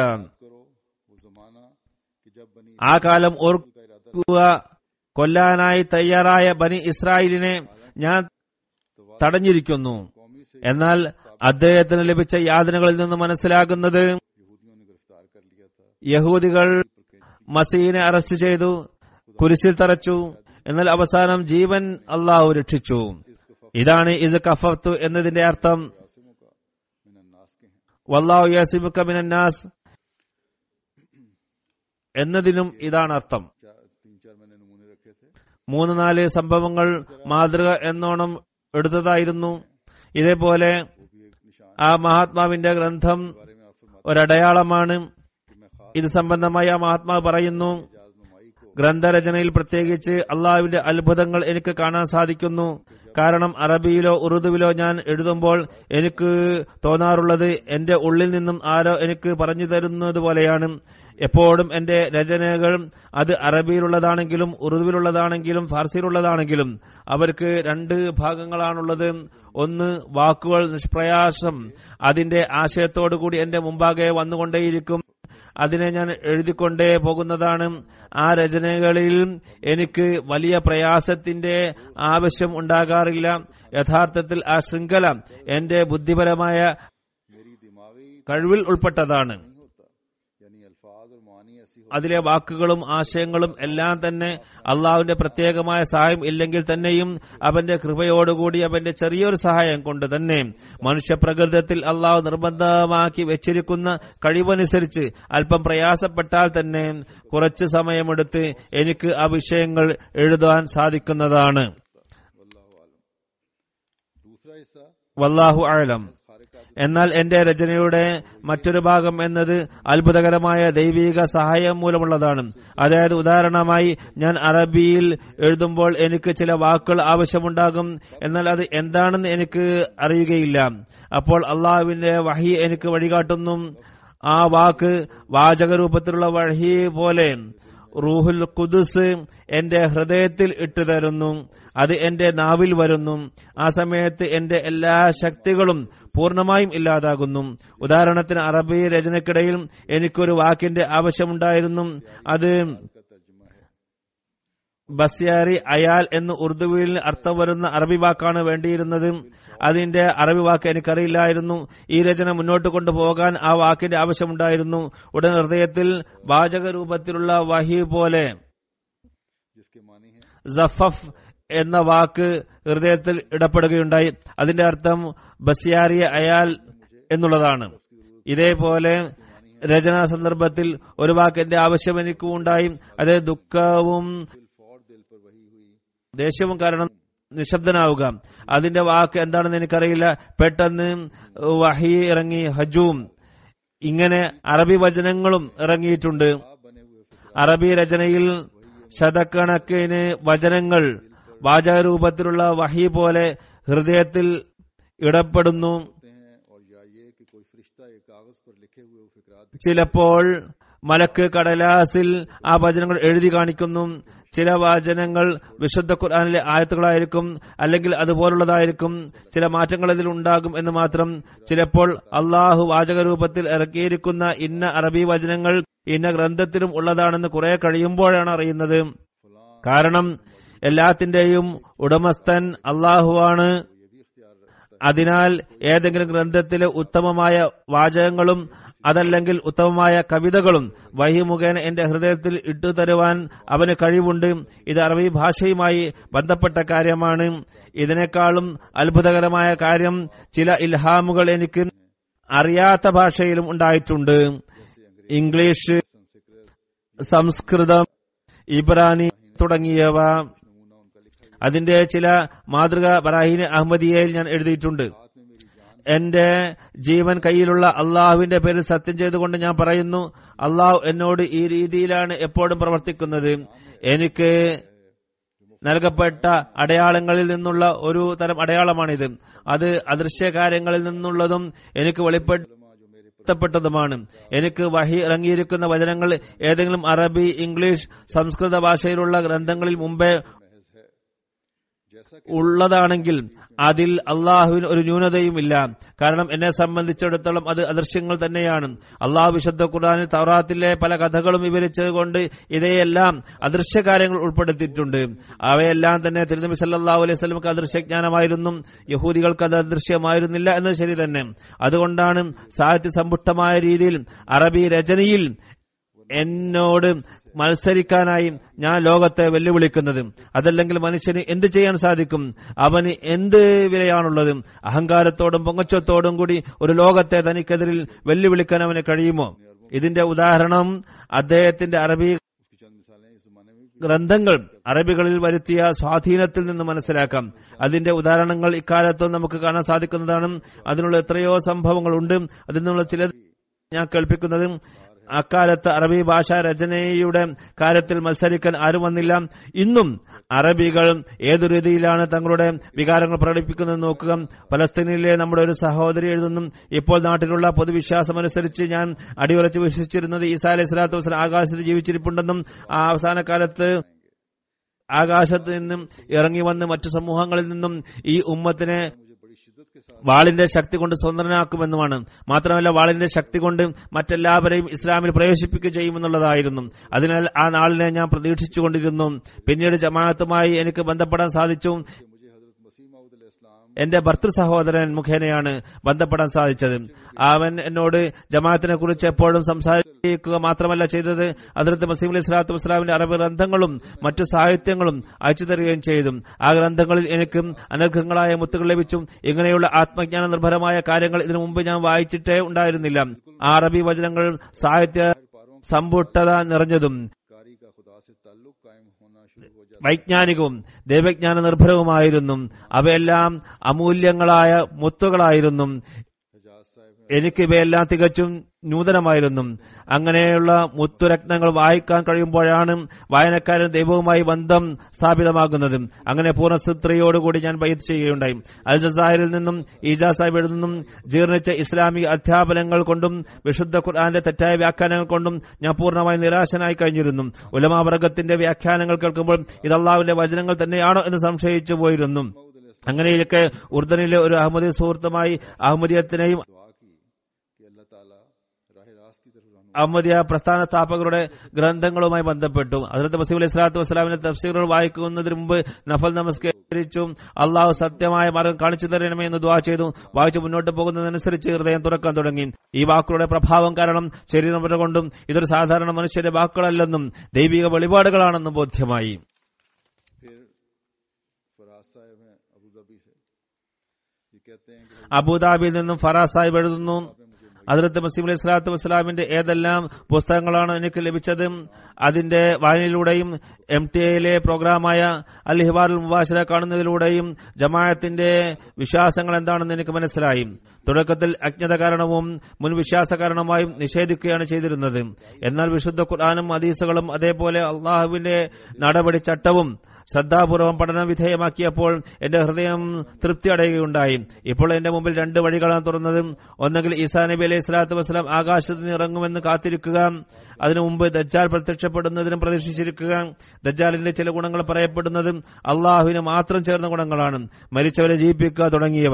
C: ആ കാലം ഓർക്കുക കൊല്ലാനായി തയ്യാറായ ബനി ഇസ്രായേലിനെ ഞാൻ തടഞ്ഞിരിക്കുന്നു എന്നാൽ അദ്ദേഹത്തിന് ലഭിച്ച യാതനകളിൽ നിന്ന് മനസ്സിലാകുന്നത് യഹൂദികൾ മസീനെ അറസ്റ്റ് ചെയ്തു കുരിശിൽ തറച്ചു എന്നാൽ അവസാനം ജീവൻ അള്ളാഹു രക്ഷിച്ചു ഇതാണ് ഇത് കഫത്തു എന്നതിന്റെ അർത്ഥം
B: यासिमों का मिनन्नास के हैं
C: വല്ലാഹു യാസിബുക്ക മിനന്നാസ് എന്നതിനും ഇതാണ് അർത്ഥം
B: चार तीन चार मैंने नमूने रखे थे
C: മൂന്ന് നാല് സംഭവങ്ങൾ മാതൃക എന്നോണം എടുത്തതായിരുന്നു ഇതേപോലെ
B: वो भी एक निशान
C: ആ മഹാത്മാവിന്റെ ഗ്രന്ഥം
B: के बारे में आप फरमाते
C: ഒരടയാളമാണ്
B: हैं कि मैं खास
C: ഇത് സംബന്ധമായി ആ മഹാത്മാവ് പറയുന്നു
B: एजाज नुमाई को
C: ഗ്രന്ഥരചനയിൽ പ്രത്യേകിച്ച് അള്ളാഹുവിന്റെ അത്ഭുതങ്ങൾ എനിക്ക് കാണാൻ സാധിക്കുന്നു കാരണം അറബിയിലോ ഉറുദുവിലോ ഞാൻ എഴുതുമ്പോൾ എനിക്ക് തോന്നാറുള്ളത് എന്റെ ഉള്ളിൽ നിന്നും ആരോ എനിക്ക് പറഞ്ഞു തരുന്നത് പോലെയാണ് എപ്പോഴും എന്റെ രചനകൾ അത് അറബിയിലുള്ളതാണെങ്കിലും ഉറുദുവിലുള്ളതാണെങ്കിലും ഫാർസിയിലുള്ളതാണെങ്കിലും അവർക്ക് രണ്ട് ഭാഗങ്ങളാണുള്ളത് ഒന്ന് വാക്കുകൾ നിഷ്പ്രയാസം അതിന്റെ ആശയത്തോടുകൂടി എന്റെ മുമ്പാകെ വന്നുകൊണ്ടേയിരിക്കും അതിനെ ഞാൻ എഴുതിക്കൊണ്ടേ പോകുന്നതാണ് ആ രചനകളിൽ എനിക്ക് വലിയ പ്രയാസത്തിന്റെ ആവശ്യം ഉണ്ടാകാറില്ല യഥാർത്ഥത്തിൽ ആ ശൃംഖല എന്റെ ബുദ്ധിപരമായ
B: मेरी दिमागी
C: കഴിവിൽ ഉൾപ്പെട്ടതാണ്
B: नहीं होता यानी अल्फाज और मानी ऐसी हो
C: അതിലെ വാക്കുകളും ആശയങ്ങളും എല്ലാം തന്നെ അള്ളാഹുവിന്റെ പ്രത്യേകമായ സഹായം ഇല്ലെങ്കിൽ തന്നെയും അവന്റെ കൃപയോടുകൂടി അവന്റെ ചെറിയൊരു സഹായം കൊണ്ട് തന്നെ മനുഷ്യപ്രകൃതത്തിൽ അള്ളാഹു നിർബന്ധമാക്കി വെച്ചിരിക്കുന്ന കഴിവനുസരിച്ച് അല്പം പ്രയാസപ്പെട്ടാൽ തന്നെ കുറച്ച് സമയമെടുത്ത് എനിക്ക് ആ വിഷയങ്ങൾ എഴുതാൻ സാധിക്കുന്നതാണ്
B: वल्लाहु आलम दूसरा हिस्सा
C: വല്ലാഹു ആലം
B: खारिका
C: എന്നാൽ എന്റെ രചനയുടെ മറ്റൊരു ഭാഗം എന്നത് അത്ഭുതകരമായ ദൈവിക സഹായം മൂലമുള്ളതാണ് അതായത് ഉദാഹരണമായി ഞാൻ അറബിയിൽ എഴുതുമ്പോൾ എനിക്ക് ചില വാക്കുകൾ ആവശ്യമുണ്ടാകും എന്നാൽ അത് എന്താണെന്ന് എനിക്ക് അറിയുകയില്ല അപ്പോൾ അള്ളാഹുവിന്റെ വഹി എനിക്ക് വഴികാട്ടുന്നു ആ വാക്ക് വാചകരൂപത്തിലുള്ള വഹി പോലെ റൂഹുൽ കുദുസ് എന്റെ ഹൃദയത്തിൽ ഇട്ടു തരുന്നു അത് എന്റെ നാവിൽ വരുന്നു ആ സമയത്ത് എന്റെ എല്ലാ ശക്തികളും പൂർണ്ണമായും ഇല്ലാതാകുന്നു ഉദാഹരണത്തിന് അറബി രചനക്കിടയിൽ എനിക്കൊരു വാക്കിന്റെ ആവശ്യമുണ്ടായിരുന്നു അത്
B: का तर्जुमा है
C: ബസ്യാരി അയാൽ എന്ന് ഉറുദുവിൽ അർത്ഥം വരുന്ന അറബി വാക്കാണ് വേണ്ടിയിരുന്നത് അതിന്റെ അറബി വാക്ക് എനിക്കറിയില്ലായിരുന്നു ഈ രചന മുന്നോട്ട് കൊണ്ടുപോകാൻ ആ വാക്കിന്റെ ആവശ്യമുണ്ടായിരുന്നു ഉടൻ ഹൃദയത്തിൽ വാചക രൂപത്തിലുള്ള വഹി പോലെ
B: जिसके मानी है
C: സഫഫ് എന്ന വാക്ക് ഹൃദയത്തിൽ ഇടപെടുകയുണ്ടായി അതിന്റെ അർത്ഥം ബസിയാരിയ അയാൽ എന്നുള്ളതാണ് ഇതേപോലെ രചനാ സന്ദർഭത്തിൽ ഒരു വാക്കിന്റെ ആവശ്യം എനിക്കും ഉണ്ടായി അത് ദുഃഖവും
B: दिल फौर दिल पर वही हुई
C: ദേഷ്യവും കാരണം നിശബ്ദനാവുക അതിന്റെ വാക്ക് എന്താണെന്ന് എനിക്കറിയില്ല പെട്ടെന്ന് വഹി ഇറങ്ങി ഹജൂം ഇങ്ങനെ അറബി വചനങ്ങളും ഇറങ്ങിയിട്ടുണ്ട്
B: आप बने हुए फिक्र
C: അറബി രചനയിൽ ശതക്കണക്കിന് വചനങ്ങൾ വാചകരൂപത്തിലുള്ള വഹി പോലെ ഹൃദയത്തിൽ ഇടപെടുന്നു
B: होते हैं और या ये कि कोई फरिश्ता एक कागज पर लिखे हुए वो फिक्रात
C: ചിലപ്പോൾ മലക്ക് കടലാസിൽ ആ വചനങ്ങൾ എഴുതി കാണിക്കുന്നു ചില വചനങ്ങൾ വിശുദ്ധ ഖുർആാനിലെ ആയത്തുകളായിരിക്കും അല്ലെങ്കിൽ അതുപോലുള്ളതായിരിക്കും ചില മാറ്റങ്ങൾ അതിൽ ഉണ്ടാകും എന്ന് മാത്രം ചിലപ്പോൾ അള്ളാഹു വാചക രൂപത്തിൽ ഇറക്കിയിരിക്കുന്ന ഇന്ന അറബി വചനങ്ങൾ ഇന്ന ഗ്രന്ഥത്തിലും ഉള്ളതാണെന്ന് കുറെ കഴിയുമ്പോഴാണ് അറിയുന്നത് കാരണം എല്ലാത്തിന്റെയും ഉടമസ്ഥൻ അള്ളാഹുവാണ്
B: ये भी इख्तियार रखता
C: അതിനാൽ ഏതെങ്കിലും ഗ്രന്ഥത്തിലെ ഉത്തമമായ വാചകങ്ങളും അതല്ലെങ്കിൽ ഉത്തമമായ കവിതകളും വഹി മുഖേന എന്റെ ഹൃദയത്തിൽ ഇട്ടുതരുവാൻ അവന് കഴിവുണ്ട് ഇത് അറബി ഭാഷയുമായി ബന്ധപ്പെട്ട കാര്യമാണ് ഇതിനേക്കാളും അത്ഭുതകരമായ കാര്യം ചില ഇൽഹാമുകൾ എനിക്ക് അറിയാത്ത ഭാഷയിലും ഉണ്ടായിട്ടുണ്ട് ഇംഗ്ലീഷ്
B: संस्कृत
C: സംസ്കൃതം ഇബ്രാനി തുടങ്ങിയവ
B: नमूना उनका लिखा है
C: അതിന്റെ ചില മാതൃക ബറാഹിന് അഹമ്മദിയയിൽ ഞാൻ എഴുതിയിട്ടുണ്ട്
B: हाथ में मेरी जान
C: എന്റെ ജീവൻ കയ്യിലുള്ള അള്ളാഹുവിന്റെ പേരിൽ സത്യം ചെയ്തുകൊണ്ട് ഞാൻ പറയുന്നു അള്ളാഹു എന്നോട് ഈ രീതിയിലാണ് എപ്പോഴും പ്രവർത്തിക്കുന്നത് എനിക്ക് നൽകപ്പെട്ട അടയാളങ്ങളിൽ നിന്നുള്ള ഒരു തരം അടയാളമാണിത് അത് അദൃശ്യ കാര്യങ്ങളിൽ നിന്നുള്ളതും എനിക്ക് വെളിപ്പെടുത്തപ്പെട്ടതുമാണ് എനിക്ക് വഹി ഇറങ്ങിയിരിക്കുന്ന വചനങ്ങൾ ഏതെങ്കിലും അറബി ഇംഗ്ലീഷ് സംസ്കൃത ഭാഷയിലുള്ള ഗ്രന്ഥങ്ങളിൽ മുമ്പേ
B: महज है जैसा कि
C: ഉള്ളതാണെങ്കിൽ അതിൽ അള്ളാഹുവിന് ഒരു ന്യൂനതയും ഇല്ല കാരണം എന്നെ സംബന്ധിച്ചിടത്തോളം അത് അദൃശ്യങ്ങൾ തന്നെയാണ് അള്ളാഹു വിശുദ്ധ ഖുർആാനിൽ തൗറാത്തിലെ പല കഥകളും വിവരിച്ചതുകൊണ്ട് ഇവയെല്ലാം അദൃശ്യ കാര്യങ്ങൾ ഉൾപ്പെടുത്തിയിട്ടുണ്ട് അവയെല്ലാം തന്നെ തിരുനബി സല്ലാഹു അലൈഹി സ്വലമക്ക് അദൃശ്യജ്ഞാനമായിരുന്നു യഹൂദികൾക്ക് അത് അദൃശ്യമായിരുന്നില്ല എന്നത് ശരി തന്നെ അതുകൊണ്ടാണ് സാഹിത്യ സമ്പുഷ്ടമായ രീതിയിൽ അറബി രചനയിൽ എന്നോട് മത്സരിക്കാനായി ഞാൻ ലോകത്തെ വെല്ലുവിളിക്കുന്നത് അതല്ലെങ്കിൽ മനുഷ്യന് എന്ത് ചെയ്യാൻ സാധിക്കും അവന് എന്ത് വിലയാണുള്ളത് അഹങ്കാരത്തോടും പൊങ്ങച്ചത്തോടും കൂടി ഒരു ലോകത്തെ തനിക്കെതിരിൽ വെല്ലുവിളിക്കാൻ അവന് കഴിയുമോ ഇതിന്റെ ഉദാഹരണം അദ്ദേഹത്തിന്റെ അറബി
B: उसकी चंद मिसालें इस जमाने में भी
C: ഗ്രന്ഥങ്ങൾ അറബികളിൽ വരുത്തിയ സ്വാധീനത്തിൽ നിന്ന് മനസ്സിലാക്കാം അതിന്റെ ഉദാഹരണങ്ങൾ ഇക്കാലത്തും നമുക്ക് കാണാൻ സാധിക്കുന്നതാണ് അതിനുള്ള എത്രയോ സംഭവങ്ങളുണ്ട് അതിൽ നിന്നുള്ള ചില ഞാൻ കേൾപ്പിക്കുന്നത് അക്കാലത്ത് അറബി ഭാഷാ രചനയുടെ കാര്യത്തിൽ മത്സരിക്കാൻ ആരും വന്നില്ല ഇന്നും അറബികൾ ഏതു രീതിയിലാണ് തങ്ങളുടെ വികാരങ്ങൾ പ്രകടിപ്പിക്കുന്നത് നോക്കുക പലസ്തീനിലെ നമ്മുടെ ഒരു സഹോദരി എഴുതുന്നു ഇപ്പോൾ നാട്ടിലുള്ള പൊതുവിശ്വാസമനുസരിച്ച് ഞാൻ അടിയുറച്ച് വിശ്വസിച്ചിരുന്നത് ഈസാ അലൈഹി സ്വലാത്തു വസ്സലാം ആകാശത്ത് ജീവിച്ചിരിപ്പുണ്ടെന്നും ആ അവസാന കാലത്ത് ആകാശത്ത് നിന്നും ഇറങ്ങി വന്ന് മറ്റു സമൂഹങ്ങളിൽ നിന്നും ഈ ഉമ്മത്തിനെ
B: मुझे बड़ी शिद्दत के साथ
C: വാളിന്റെ ശക്തി കൊണ്ട് സ്വതന്ത്രനാക്കുമെന്നുമാണ് മാത്രമല്ല വാളിന്റെ ശക്തി കൊണ്ട് മറ്റെല്ലാവരെയും ഇസ്ലാമിൽ പ്രവേശിപ്പിക്കുകയും ചെയ്യുമെന്നുള്ളതായിരുന്നു അതിനാൽ ആ നാളിനെ ഞാൻ പ്രതീക്ഷിച്ചുകൊണ്ടിരുന്നു പിന്നീട് ജമാഅത്തുമായി എനിക്ക് ബന്ധപ്പെടാൻ സാധിച്ചു
B: कि मुझे हजरत मसीह माऊद इस्लाम
C: എന്റെ ഭർത്തൃ സഹോദരൻ മുഖേനയാണ് ബന്ധപ്പെടാൻ സാധിച്ചത് അവൻ എന്നോട് ജമാഅത്തിനെ കുറിച്ച് എപ്പോഴും സംസാരിക്കുക മാത്രമല്ല ചെയ്തത് അതിർത്ത് മസീം അലി സ്വലാത്തു വസ്സലാമിന്റെ അറബ് ഗ്രന്ഥങ്ങളും മറ്റു സാഹിത്യങ്ങളും അയച്ചു തരികയും ചെയ്തു ആ ഗ്രന്ഥങ്ങളിൽ എനിക്ക് അനർഘങ്ങളായ മുത്തുകൾ ലഭിച്ചു ഇങ്ങനെയുള്ള ആത്മജ്ഞാന നിർഭരമായ കാര്യങ്ങൾ ഇതിനു മുമ്പ് ഞാൻ വായിച്ചിട്ടേ ഉണ്ടായിരുന്നില്ല ആ അറബി വചനങ്ങൾ സാഹിത്യ സമ്പുഷ്ടത നിറഞ്ഞതും
B: कारी का खुदा से ताल्लुक कायम होना शुरू हो जाता
C: വൈജ്ഞാനികവും ദൈവജ്ഞാന നിർഭരവുമായിരുന്നു അവയെല്ലാം അമൂല്യങ്ങളായ മുത്തുകളായിരുന്നു
B: हजाज साहब
C: എനിക്ക് ഇവയെല്ലാം തികച്ചും നൂതനമായിരുന്നു അങ്ങനെയുള്ള മുത്തുരത്നങ്ങൾ വായിക്കാൻ കഴിയുമ്പോഴാണ് വായനക്കാരൻ ദൈവവുമായി ബന്ധം സ്ഥാപിതമാകുന്നത് അങ്ങനെ പൂർണ്ണസൂത്രയോടുകൂടി ഞാൻ ബൈത്ത് ചെയ്യുകയുണ്ടായി അൽ ജസാഹിറിൽ നിന്നും ഈജാ സാഹിബിൽ നിന്നും ജീർണിച്ച ഇസ്ലാമിക അധ്യാപനങ്ങൾ കൊണ്ടും വിശുദ്ധ ഖുർആന്റെ തെറ്റായ വ്യാഖ്യാനങ്ങൾ കൊണ്ടും ഞാൻ പൂർണ്ണമായി നിരാശനായി കഴിഞ്ഞിരുന്നു ഉലമാവർഗത്തിന്റെ വ്യാഖ്യാനങ്ങൾ കേൾക്കുമ്പോൾ ഇത് അള്ളാഹുവിന്റെ വചനങ്ങൾ തന്നെയാണോ എന്ന് സംശയിച്ചു പോയിരുന്നു അങ്ങനെയൊക്കെ ഉർദനിലെ ഒരു അഹമ്മദി സുഹൃത്തുമായി അഹമ്മദിയത്തിനെയും
B: दुआ की कि अल्लाह ताला राह रास्त की तरफ रहनुमाई
C: അഹമ്മദിയ പ്രസ്ഥാന സ്ഥാപകരുടെ ഗ്രന്ഥങ്ങളുമായി ബന്ധപ്പെട്ടു അതിർത്ത് മസീം അലൈഹി സ്വലാത്തു വസ്സലാമിന്റെ തഫ്സീറുകൾ വായിക്കുന്നതിന് മുമ്പ് നഫൽ നമസ്കരിച്ചു അള്ളാഹു സത്യമായ മാർഗം കാണിച്ചു തരണമേ എന്ന് ദ്വാ ചെയ്തു വായിച്ചു മുന്നോട്ട് പോകുന്നതനുസരിച്ച് ഹൃദയം തുറക്കാൻ തുടങ്ങി ഈ വാക്കുകളുടെ പ്രഭാവം കാരണം ശരീരം കൊണ്ടും ഇതൊരു സാധാരണ മനുഷ്യന്റെ വാക്കുകളല്ലെന്നും ദൈവിക വെളിപാടുകളാണെന്നും ബോധ്യമായി
B: फिर फराज साहब हैं अबू धाबी से ये कहते हैं कि
C: അബുദാബിയിൽ നിന്നും ഫറാസ് സാഹിബ് എഴുതുന്നു അതിർത്ത് മസീം അലൈഹി സ്വലാത്തു വസ്സലാമിന്റെ ഏതെല്ലാം പുസ്തകങ്ങളാണ് എനിക്ക് ലഭിച്ചത് അതിന്റെ വായനയിലൂടെയും എം ടി എയിലെ പ്രോഗ്രാമായ അൽ ഹിബാറുൽ മുബാശര കാണുന്നതിലൂടെയും ജമാഅത്തിന്റെ വിശ്വാസങ്ങൾ എന്താണെന്ന് എനിക്ക് മനസ്സിലായി തുടക്കത്തിൽ അജ്ഞത കാരണവും മുൻ വിശ്വാസ കാരണമായും നിഷേധിക്കുകയാണ് ചെയ്തിരുന്നത് എന്നാൽ വിശുദ്ധ ഖുർആാനും ഹദീസുകളും അതേപോലെ അള്ളാഹുവിന്റെ നടപടി ചട്ടവും ശ്രദ്ധാപൂർവം പഠനം വിധേയമാക്കിയപ്പോൾ എന്റെ ഹൃദയം തൃപ്തി അടയുകയുണ്ടായി ഇപ്പോൾ എന്റെ മുമ്പിൽ രണ്ട് വഴികളാണ് തുറന്നത് ഒന്നെങ്കിൽ ഈസാ നബി അലൈഹി സ്വലാത്തു വസ്സലാം ആകാശത്ത് നിന്ന് ഇറങ്ങുമെന്ന് കാത്തിരിക്കുക അതിനു മുമ്പ് ദജ്ജാൽ പ്രത്യക്ഷപ്പെടുന്നതിനും പ്രതീക്ഷിച്ചിരിക്കുക ദജ്ജാലിന്റെ ചില ഗുണങ്ങൾ പറയപ്പെടുന്നതും അള്ളാഹുവിന് മാത്രം ചേർന്ന ഗുണങ്ങളാണ് മരിച്ചവരെ ജീവിപ്പിക്കുക തുടങ്ങിയവ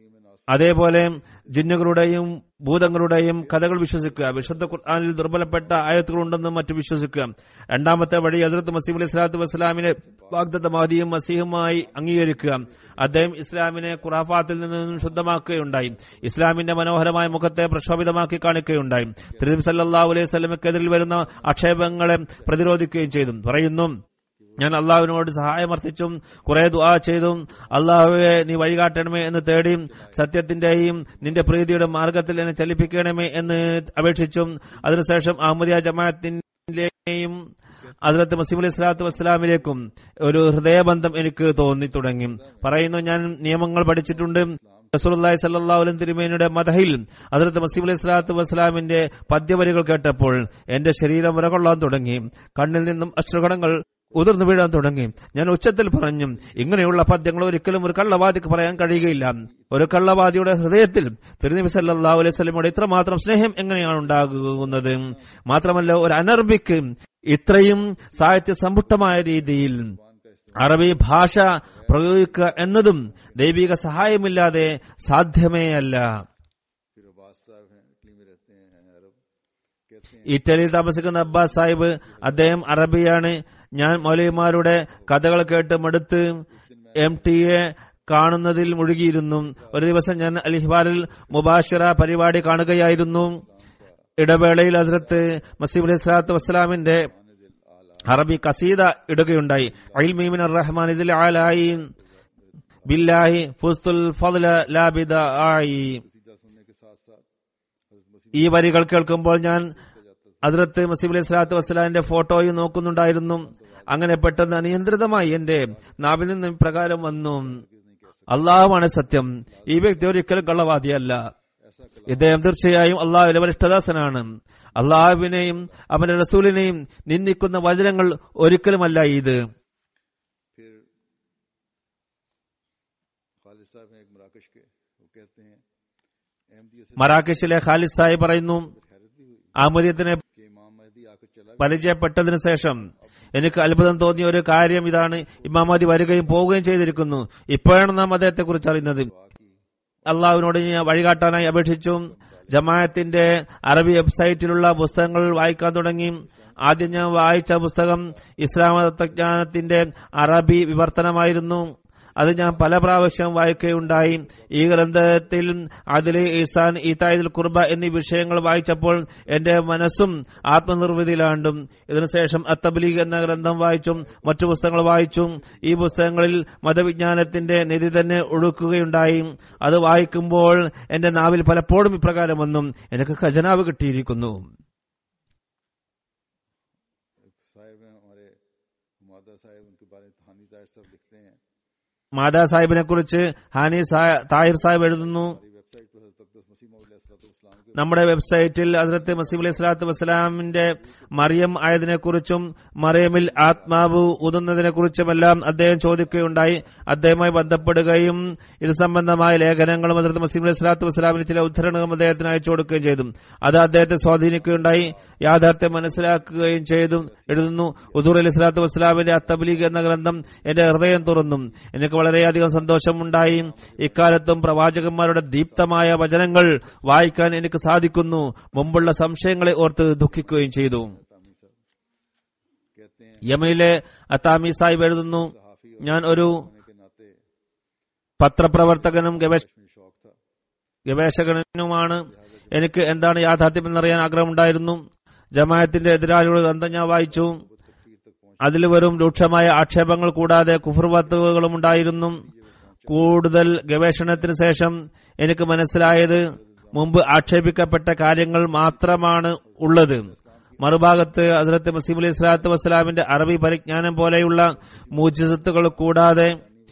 C: അതേപോലെ ജിന്നുകളുടെയും ഭൂതങ്ങളുടെയും കഥകൾ വിശ്വസിക്കുക വിശുദ്ധ ഖുർആാനിൽ ദുർബലപ്പെട്ട ആയത്തുകളുണ്ടെന്നും മറ്റും വിശ്വസിക്കുക രണ്ടാമത്തെ വഴി ഹജറത്ത് മസീം അലൈഹി സ്വലാത്തു വസ്സലാമിനെ വാഗ്ദത്ത മഹദിയും മസീഹുമായി അംഗീകരിക്കുക അദ്ദേഹം ഇസ്ലാമിനെ ഖുറാഫാത്തിൽ നിന്നും ശുദ്ധമാക്കുകയുണ്ടായി ഇസ്ലാമിന്റെ മനോഹരമായ മുഖത്തെ പ്രക്ഷോഭിതമാക്കി കാണിക്കുകയുണ്ടായി തിരുനബി സല്ലല്ലാഹു അലൈഹി സ്വലമക്കെതിരിൽ വരുന്ന ആക്ഷേപങ്ങളെ പ്രതിരോധിക്കുകയും ചെയ്തു പറയുന്നു ഞാൻ അള്ളാഹുവിനോട് സഹായമർത്ഥിച്ചും കുറെ ദുആ ചെയ്തും അള്ളാഹുവെ നീ വഴികാട്ടണമേ എന്ന് തേടി സത്യത്തിന്റെയും നിന്റെ പ്രീതിയുടെ മാർഗത്തിൽ എന്നെ ചലിപ്പിക്കണമേ എന്ന് അപേക്ഷിച്ചും അതിനുശേഷം അഹമ്മദിയ ജമാഅത്തിന്റെയും അതിലത്ത് മസീം അലൈഹി സ്വലാത്തു വസ്സലാമിലേക്കും ഒരു ഹൃദയബന്ധം എനിക്ക് തോന്നി തുടങ്ങി പറയുന്നു ഞാൻ നിയമങ്ങൾ പഠിച്ചിട്ടുണ്ട് റസൂലുള്ളാഹി സ്വല്ലല്ലാഹു അലൈഹി തിരുമേനിയുടെ മദഹിൽ അതിലത്ത് മസീം അലൈഹി സ്വലാത്തു വസ്സലാമിന്റെ പദ്യവരികൾ കേട്ടപ്പോൾ എന്റെ ശരീരം വിറകൊള്ളാൻ തുടങ്ങി കണ്ണിൽ നിന്നും അശ്രുകണങ്ങൾ ഉതിർന്നു വീഴാൻ തുടങ്ങി ഞാൻ ഉച്ചത്തിൽ പറഞ്ഞു ഇങ്ങനെയുള്ള പദ്യങ്ങൾ ഒരിക്കലും ഒരു കള്ളവാദിക്ക് പറയാൻ കഴിയുകയില്ല ഒരു കള്ളവാദിയുടെ ഹൃദയത്തിൽ തിരുനബി സല്ലല്ലാഹു അലൈഹി സ്വലമോട് ഇത്രമാത്രം സ്നേഹം എങ്ങനെയാണ് ഉണ്ടാകുന്നത് മാത്രമല്ല ഒരു അനർബിക്ക് ഇത്രയും സാഹിത്യ സമ്പുഷ്ടമായ രീതിയിൽ അറബി ഭാഷ പ്രയോഗിക്കുക എന്നതും ദൈവിക സഹായമില്ലാതെ സാധ്യമേ അല്ല
B: फिर अब्बास साहब हैं इटली में रहते हैं हैं अरब कहते हैं
C: ഇറ്റലിയിൽ താമസിക്കുന്ന അബ്ബാസ് സാഹിബ് അദ്ദേഹം അറബിയാണ് ഞാൻ മൗലവിമാരുടെ കഥകൾ കേട്ട് മടുത്ത് എം ടി എ കാണുന്നതിൽ മുഴുകിയിരുന്നു ഒരു ദിവസം ഞാൻ അലിഹിബാലിൽ മുബാഷിറ പരിപാടി കാണുകയായിരുന്നു ഇടവേളയിൽ ഹസ്രത്ത് മസീബ് അലൈഹി സ്വലാത്തു വസ്സലാമിന്റെ അറബി കസീദ ഇടുകയുണ്ടായി അൽമീമിൻ റഹ്മാൻ ഇതിൽ ആലായി ബില്ലാഹി ഫുസ്തുൽ ഫضല ലാബിദ ആയി
B: सीधा सुनने के साथ साथ हजरत मसीह
C: ഈ വരികൾ കേൾക്കുമ്പോൾ ഞാൻ അതിർത്ത് മസീബ് അലൈഹി സ്വലാത്തു വസ്സലാമിന്റെ ഫോട്ടോയും നോക്കുന്നുണ്ടായിരുന്നു അങ്ങനെ പെട്ടെന്ന് അനിയന്ത്രിതമായി എന്റെ നാവിൽ നിന്ന് ഇപ്രകാരം വന്നു അള്ളാഹുവാണ് സത്യം ഈ വ്യക്തി ഒരിക്കലും കള്ളവാദിയല്ല ഇദ്ദേഹം തീർച്ചയായും അള്ളാഹുവിന്റെ വരിഷ്ഠദാസനാണ് അള്ളാഹുവിനെയും അവന്റെ റസൂലിനെയും നിന്ദിക്കുന്ന വചനങ്ങൾ ഒരിക്കലുമല്ല ഇത്
B: फिर खालिद साहब हैं एक मराकश के वो कहते हैं अहमदिया से
C: മറാക്കേഷിലെ ഖാലിദ് സായി പറയുന്നു
B: हैरत भी हुई
C: അഹമ്മദിയത്തിനെ
B: कि इमाम महदी आकर चला
C: പരിചയപ്പെട്ടതിനു ശേഷം എനിക്ക് അത്ഭുതം തോന്നിയ ഒരു കാര്യം ഇതാണ് ഇമാമതി വരികയും പോവുകയും ചെയ്തിരിക്കുന്നു ഇപ്പോഴാണ് നാം അദ്ദേഹത്തെ കുറിച്ച് അറിയുന്നത് അള്ളാഹുവിനോട് ഞാൻ വഴികാട്ടാനായി അപേക്ഷിച്ചു ജമാഅത്തിന്റെ അറബി വെബ്സൈറ്റിലുള്ള പുസ്തകങ്ങൾ വായിക്കാൻ തുടങ്ങി ആദ്യം ഞാൻ വായിച്ച പുസ്തകം ഇസ്ലാം തത്വജ്ഞാനത്തിന്റെ അറബി വിവർത്തനമായിരുന്നു അത് ഞാൻ പല പ്രാവശ്യം വായിക്കുകയുണ്ടായി ഈ ഗ്രന്ഥത്തിൽ അതിലെ ഈസാൻ ഈതായുൽ കുർബ എന്നീ വിഷയങ്ങൾ വായിച്ചപ്പോൾ എന്റെ മനസ്സും ആത്മനിർവൃതിയിലാണ്ടും ഇതിനുശേഷം അത്തബ്ലീഗ് എന്ന ഗ്രന്ഥം വായിച്ചും മറ്റു പുസ്തകങ്ങൾ വായിച്ചും ഈ പുസ്തകങ്ങളിൽ മതവിജ്ഞാനത്തിന്റെ നിധി തന്നെ ഒഴുക്കുകയുണ്ടായി അത് വായിക്കുമ്പോൾ എന്റെ നാവിൽ പലപ്പോഴും ഇപ്രകാരം വന്നും എനിക്ക് ഖജനാവ് കിട്ടിയിരിക്കുന്നു
B: साहिब हैं हमारे मादा साहिब उनके बारे में कहानी ताहिर साहब लिखते हैं
C: മാതാ സാഹിബിനെ കുറിച്ച് ഹാനി സാ- താഹിർ സാഹിബ് എഴുതുന്നു
B: हमारी वेबसाइट पर हजरत अक़दस मसीह मसीम के
C: നമ്മുടെ വെബ്സൈറ്റിൽ ഹസ്രത്ത് മസീബ് അലൈഹി സ്വലാത്തു വസ്സലാമിന്റെ മറിയം ആയതിനെ കുറിച്ചും മറിയമിൽ ആത്മാവ് ഊതുന്നതിനെ കുറിച്ചുമെല്ലാം അദ്ദേഹം ചോദിക്കുകയുണ്ടായി അദ്ദേഹവുമായി ബന്ധപ്പെടുകയും ഇത് സംബന്ധമായ ലേഖനങ്ങളും ഹസ്രത്ത് മസീബ് അലൈഹി സ്വലാത്തു വസ്സലാമിന് ചില ഉദ്ധരണങ്ങളും അദ്ദേഹത്തിന് അയച്ചു കൊടുക്കുകയും ചെയ്തു അത് അദ്ദേഹത്തെ സ്വാധീനിക്കുകയുണ്ടായി യാഥാർത്ഥ്യം മനസ്സിലാക്കുകയും ചെയ്തു എഴുതുന്നു ഉദൂർ അലൈഹി സ്വലാത്തു വസ്സലാമിന്റെ അത്തബ്ലീഗ് എന്ന ഗ്രന്ഥം എന്റെ ഹൃദയം തുറന്നു എനിക്ക് വളരെയധികം സന്തോഷമുണ്ടായി ഇക്കാലത്തും പ്രവാചകന്മാരുടെ ദീപ്തമായ വചനങ്ങൾ വായിക്കാൻ എനിക്ക് സാധിക്കുന്നു മുമ്പുള്ള സംശയങ്ങളെ ഓർത്ത് ദുഃഖിക്കുകയും ചെയ്തു
B: तामी साहब कहते हैं
C: യമയിലെ അത്താമി സാഹിബ് എഴുതുന്നു
B: सहाफ़ी
C: ഞാൻ ഒരു
B: होने के नाते
C: പത്രപ്രവർത്തകനും ഗവേഷ
B: में शौक था
C: ഗവേഷകനുമാണ് എനിക്ക് എന്താണ് യാഥാർത്ഥ്യം എന്നറിയാൻ ആഗ്രഹമുണ്ടായിരുന്നു ജമായത്തിന്റെ എതിരാളികളുടെ ഗ്രന്ഥം ഞാൻ വായിച്ചു
B: तकफीर तक पहुंच
C: അതിൽ വെറും രൂക്ഷമായ ആക്ഷേപങ്ങൾ കൂടാതെ കുഫർവത്തുകളും ഉണ്ടായിരുന്നു കൂടുതൽ ഗവേഷണത്തിന് ശേഷം എനിക്ക് മനസ്സിലായത് മുമ്പ് ആക്ഷേപിക്കപ്പെട്ട കാര്യങ്ങൾ മാത്രമാണ് ഉള്ളത് മറുഭാഗത്ത് ഹസ്രത്ത് മസീം അലൈഹി സ്വലാത്തു വസ്സലാമിന്റെ അറബി പരിജ്ഞാനം പോലെയുള്ള മൂജിസത്തുകൾ കൂടാതെ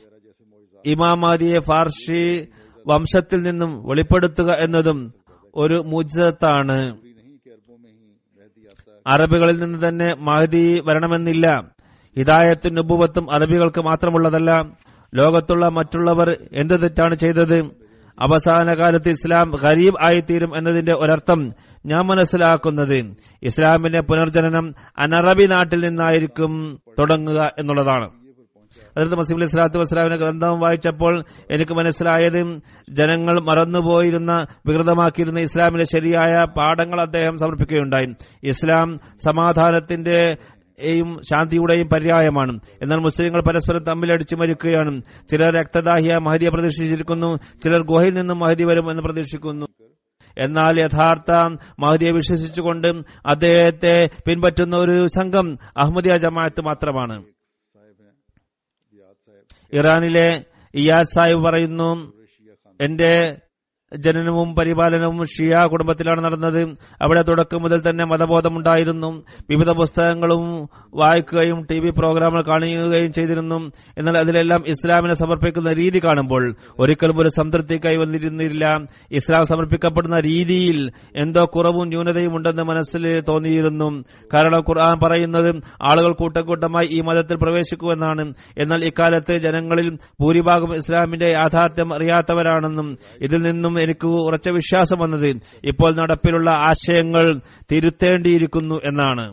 C: ഇമാമാദിയെ ഫാർഷി വംശത്തിൽ നിന്നും വെളിപ്പെടുത്തുക എന്നതും ഒരു മൂജിസത്താണ്
B: पूरी नहीं कि अरबों में ही महदी आता है
C: അറബികളിൽ നിന്ന് തന്നെ മഹദി വരണമെന്നില്ല ഹിദായത്തും നുബുവത്തും അറബികൾക്ക് മാത്രമുള്ളതല്ല ലോകത്തുള്ള മറ്റുള്ളവർ എന്ത് തെറ്റാണ് ചെയ്തത് അവസാന കാലത്ത് ഇസ്ലാം ഗരീബ് ആയിത്തീരും എന്നതിന്റെ ഒരർത്ഥം ഞാൻ മനസ്സിലാക്കുന്നത് ഇസ്ലാമിന്റെ പുനർജനനം അനറബി നാട്ടിൽ നിന്നായിരിക്കും തുടങ്ങുക എന്നുള്ളതാണ് അതിർത്ത് മസീബ് അലൈഹി സ്വലാത്തു വസ്സലാമിന്റെ ഗ്രന്ഥം വായിച്ചപ്പോൾ എനിക്ക് മനസ്സിലായത് ജനങ്ങൾ മറന്നുപോയിരുന്ന വികൃതമാക്കിയിരുന്ന ഇസ്ലാമിലെ ശരിയായ പാഠങ്ങൾ അദ്ദേഹം സമർപ്പിക്കുകയുണ്ടായി ഇസ്ലാം സമാധാനത്തിന്റെ യും ശാന്തിയുടെയും പര്യായമാണ് എന്നാൽ മുസ്ലിങ്ങൾ പരസ്പരം തമ്മിലടിച്ചു മരിക്കുകയാണ് ചിലർ രക്തദാഹിയ മഹദിയെ പ്രതീക്ഷിച്ചിരിക്കുന്നു ചിലർ ഗുഹയിൽ നിന്നും മഹദി വരും എന്ന് പ്രതീക്ഷിക്കുന്നു എന്നാൽ യഥാർത്ഥ മഹദിയെ വിശ്വസിച്ചുകൊണ്ട് അദ്ദേഹത്തെ പിൻപറ്റുന്ന ഒരു സംഘം അഹമ്മദിയ ജമാഅത്ത് മാത്രമാണ്
B: साहिब हैं दियाद साहिब
C: ഇറാനിലെ ഇയാസ് സാഹിബ് പറയുന്നു
B: शिया खान
C: എന്റെ ജനനവും പരിപാലനവും ഷിയ കുടുംബത്തിലാണ് നടന്നത് അവിടെ തുടക്കം മുതൽ തന്നെ മതബോധമുണ്ടായിരുന്നു വിവിധ പുസ്തകങ്ങളും വായിക്കുകയും ടി വി പ്രോഗ്രാമുകൾ കാണുകയും ചെയ്തിരുന്നു എന്നാൽ അതിലെല്ലാം ഇസ്ലാമിനെ സമർപ്പിക്കുന്ന രീതി കാണുമ്പോൾ ഒരിക്കലും ഒരു സംതൃപ്തി കൈവന്നിരുന്നില്ല ഇസ്ലാം സമർപ്പിക്കപ്പെടുന്ന രീതിയിൽ എന്തോ കുറവും ന്യൂനതയും ഉണ്ടെന്ന് മനസ്സിൽ തോന്നിയിരുന്നു കാരണം ഖുർആൻ പറയുന്നത് ആളുകൾ കൂട്ടക്കൂട്ടമായി ഈ മതത്തിൽ പ്രവേശിക്കുമെന്നാണ് എന്നാൽ ഇക്കാലത്ത് ജനങ്ങളിൽ ഭൂരിഭാഗം ഇസ്ലാമിന്റെ യാഥാർത്ഥ്യം അറിയാത്തവരാണെന്നും ഇതിൽ നിന്നും എനിക്ക് ഉറച്ച വിശ്വാസം വന്നത് ഇപ്പോൾ നടപ്പിലുള്ള ആശയങ്ങൾ തിരുത്തേണ്ടിയിരിക്കുന്നു എന്നാണ്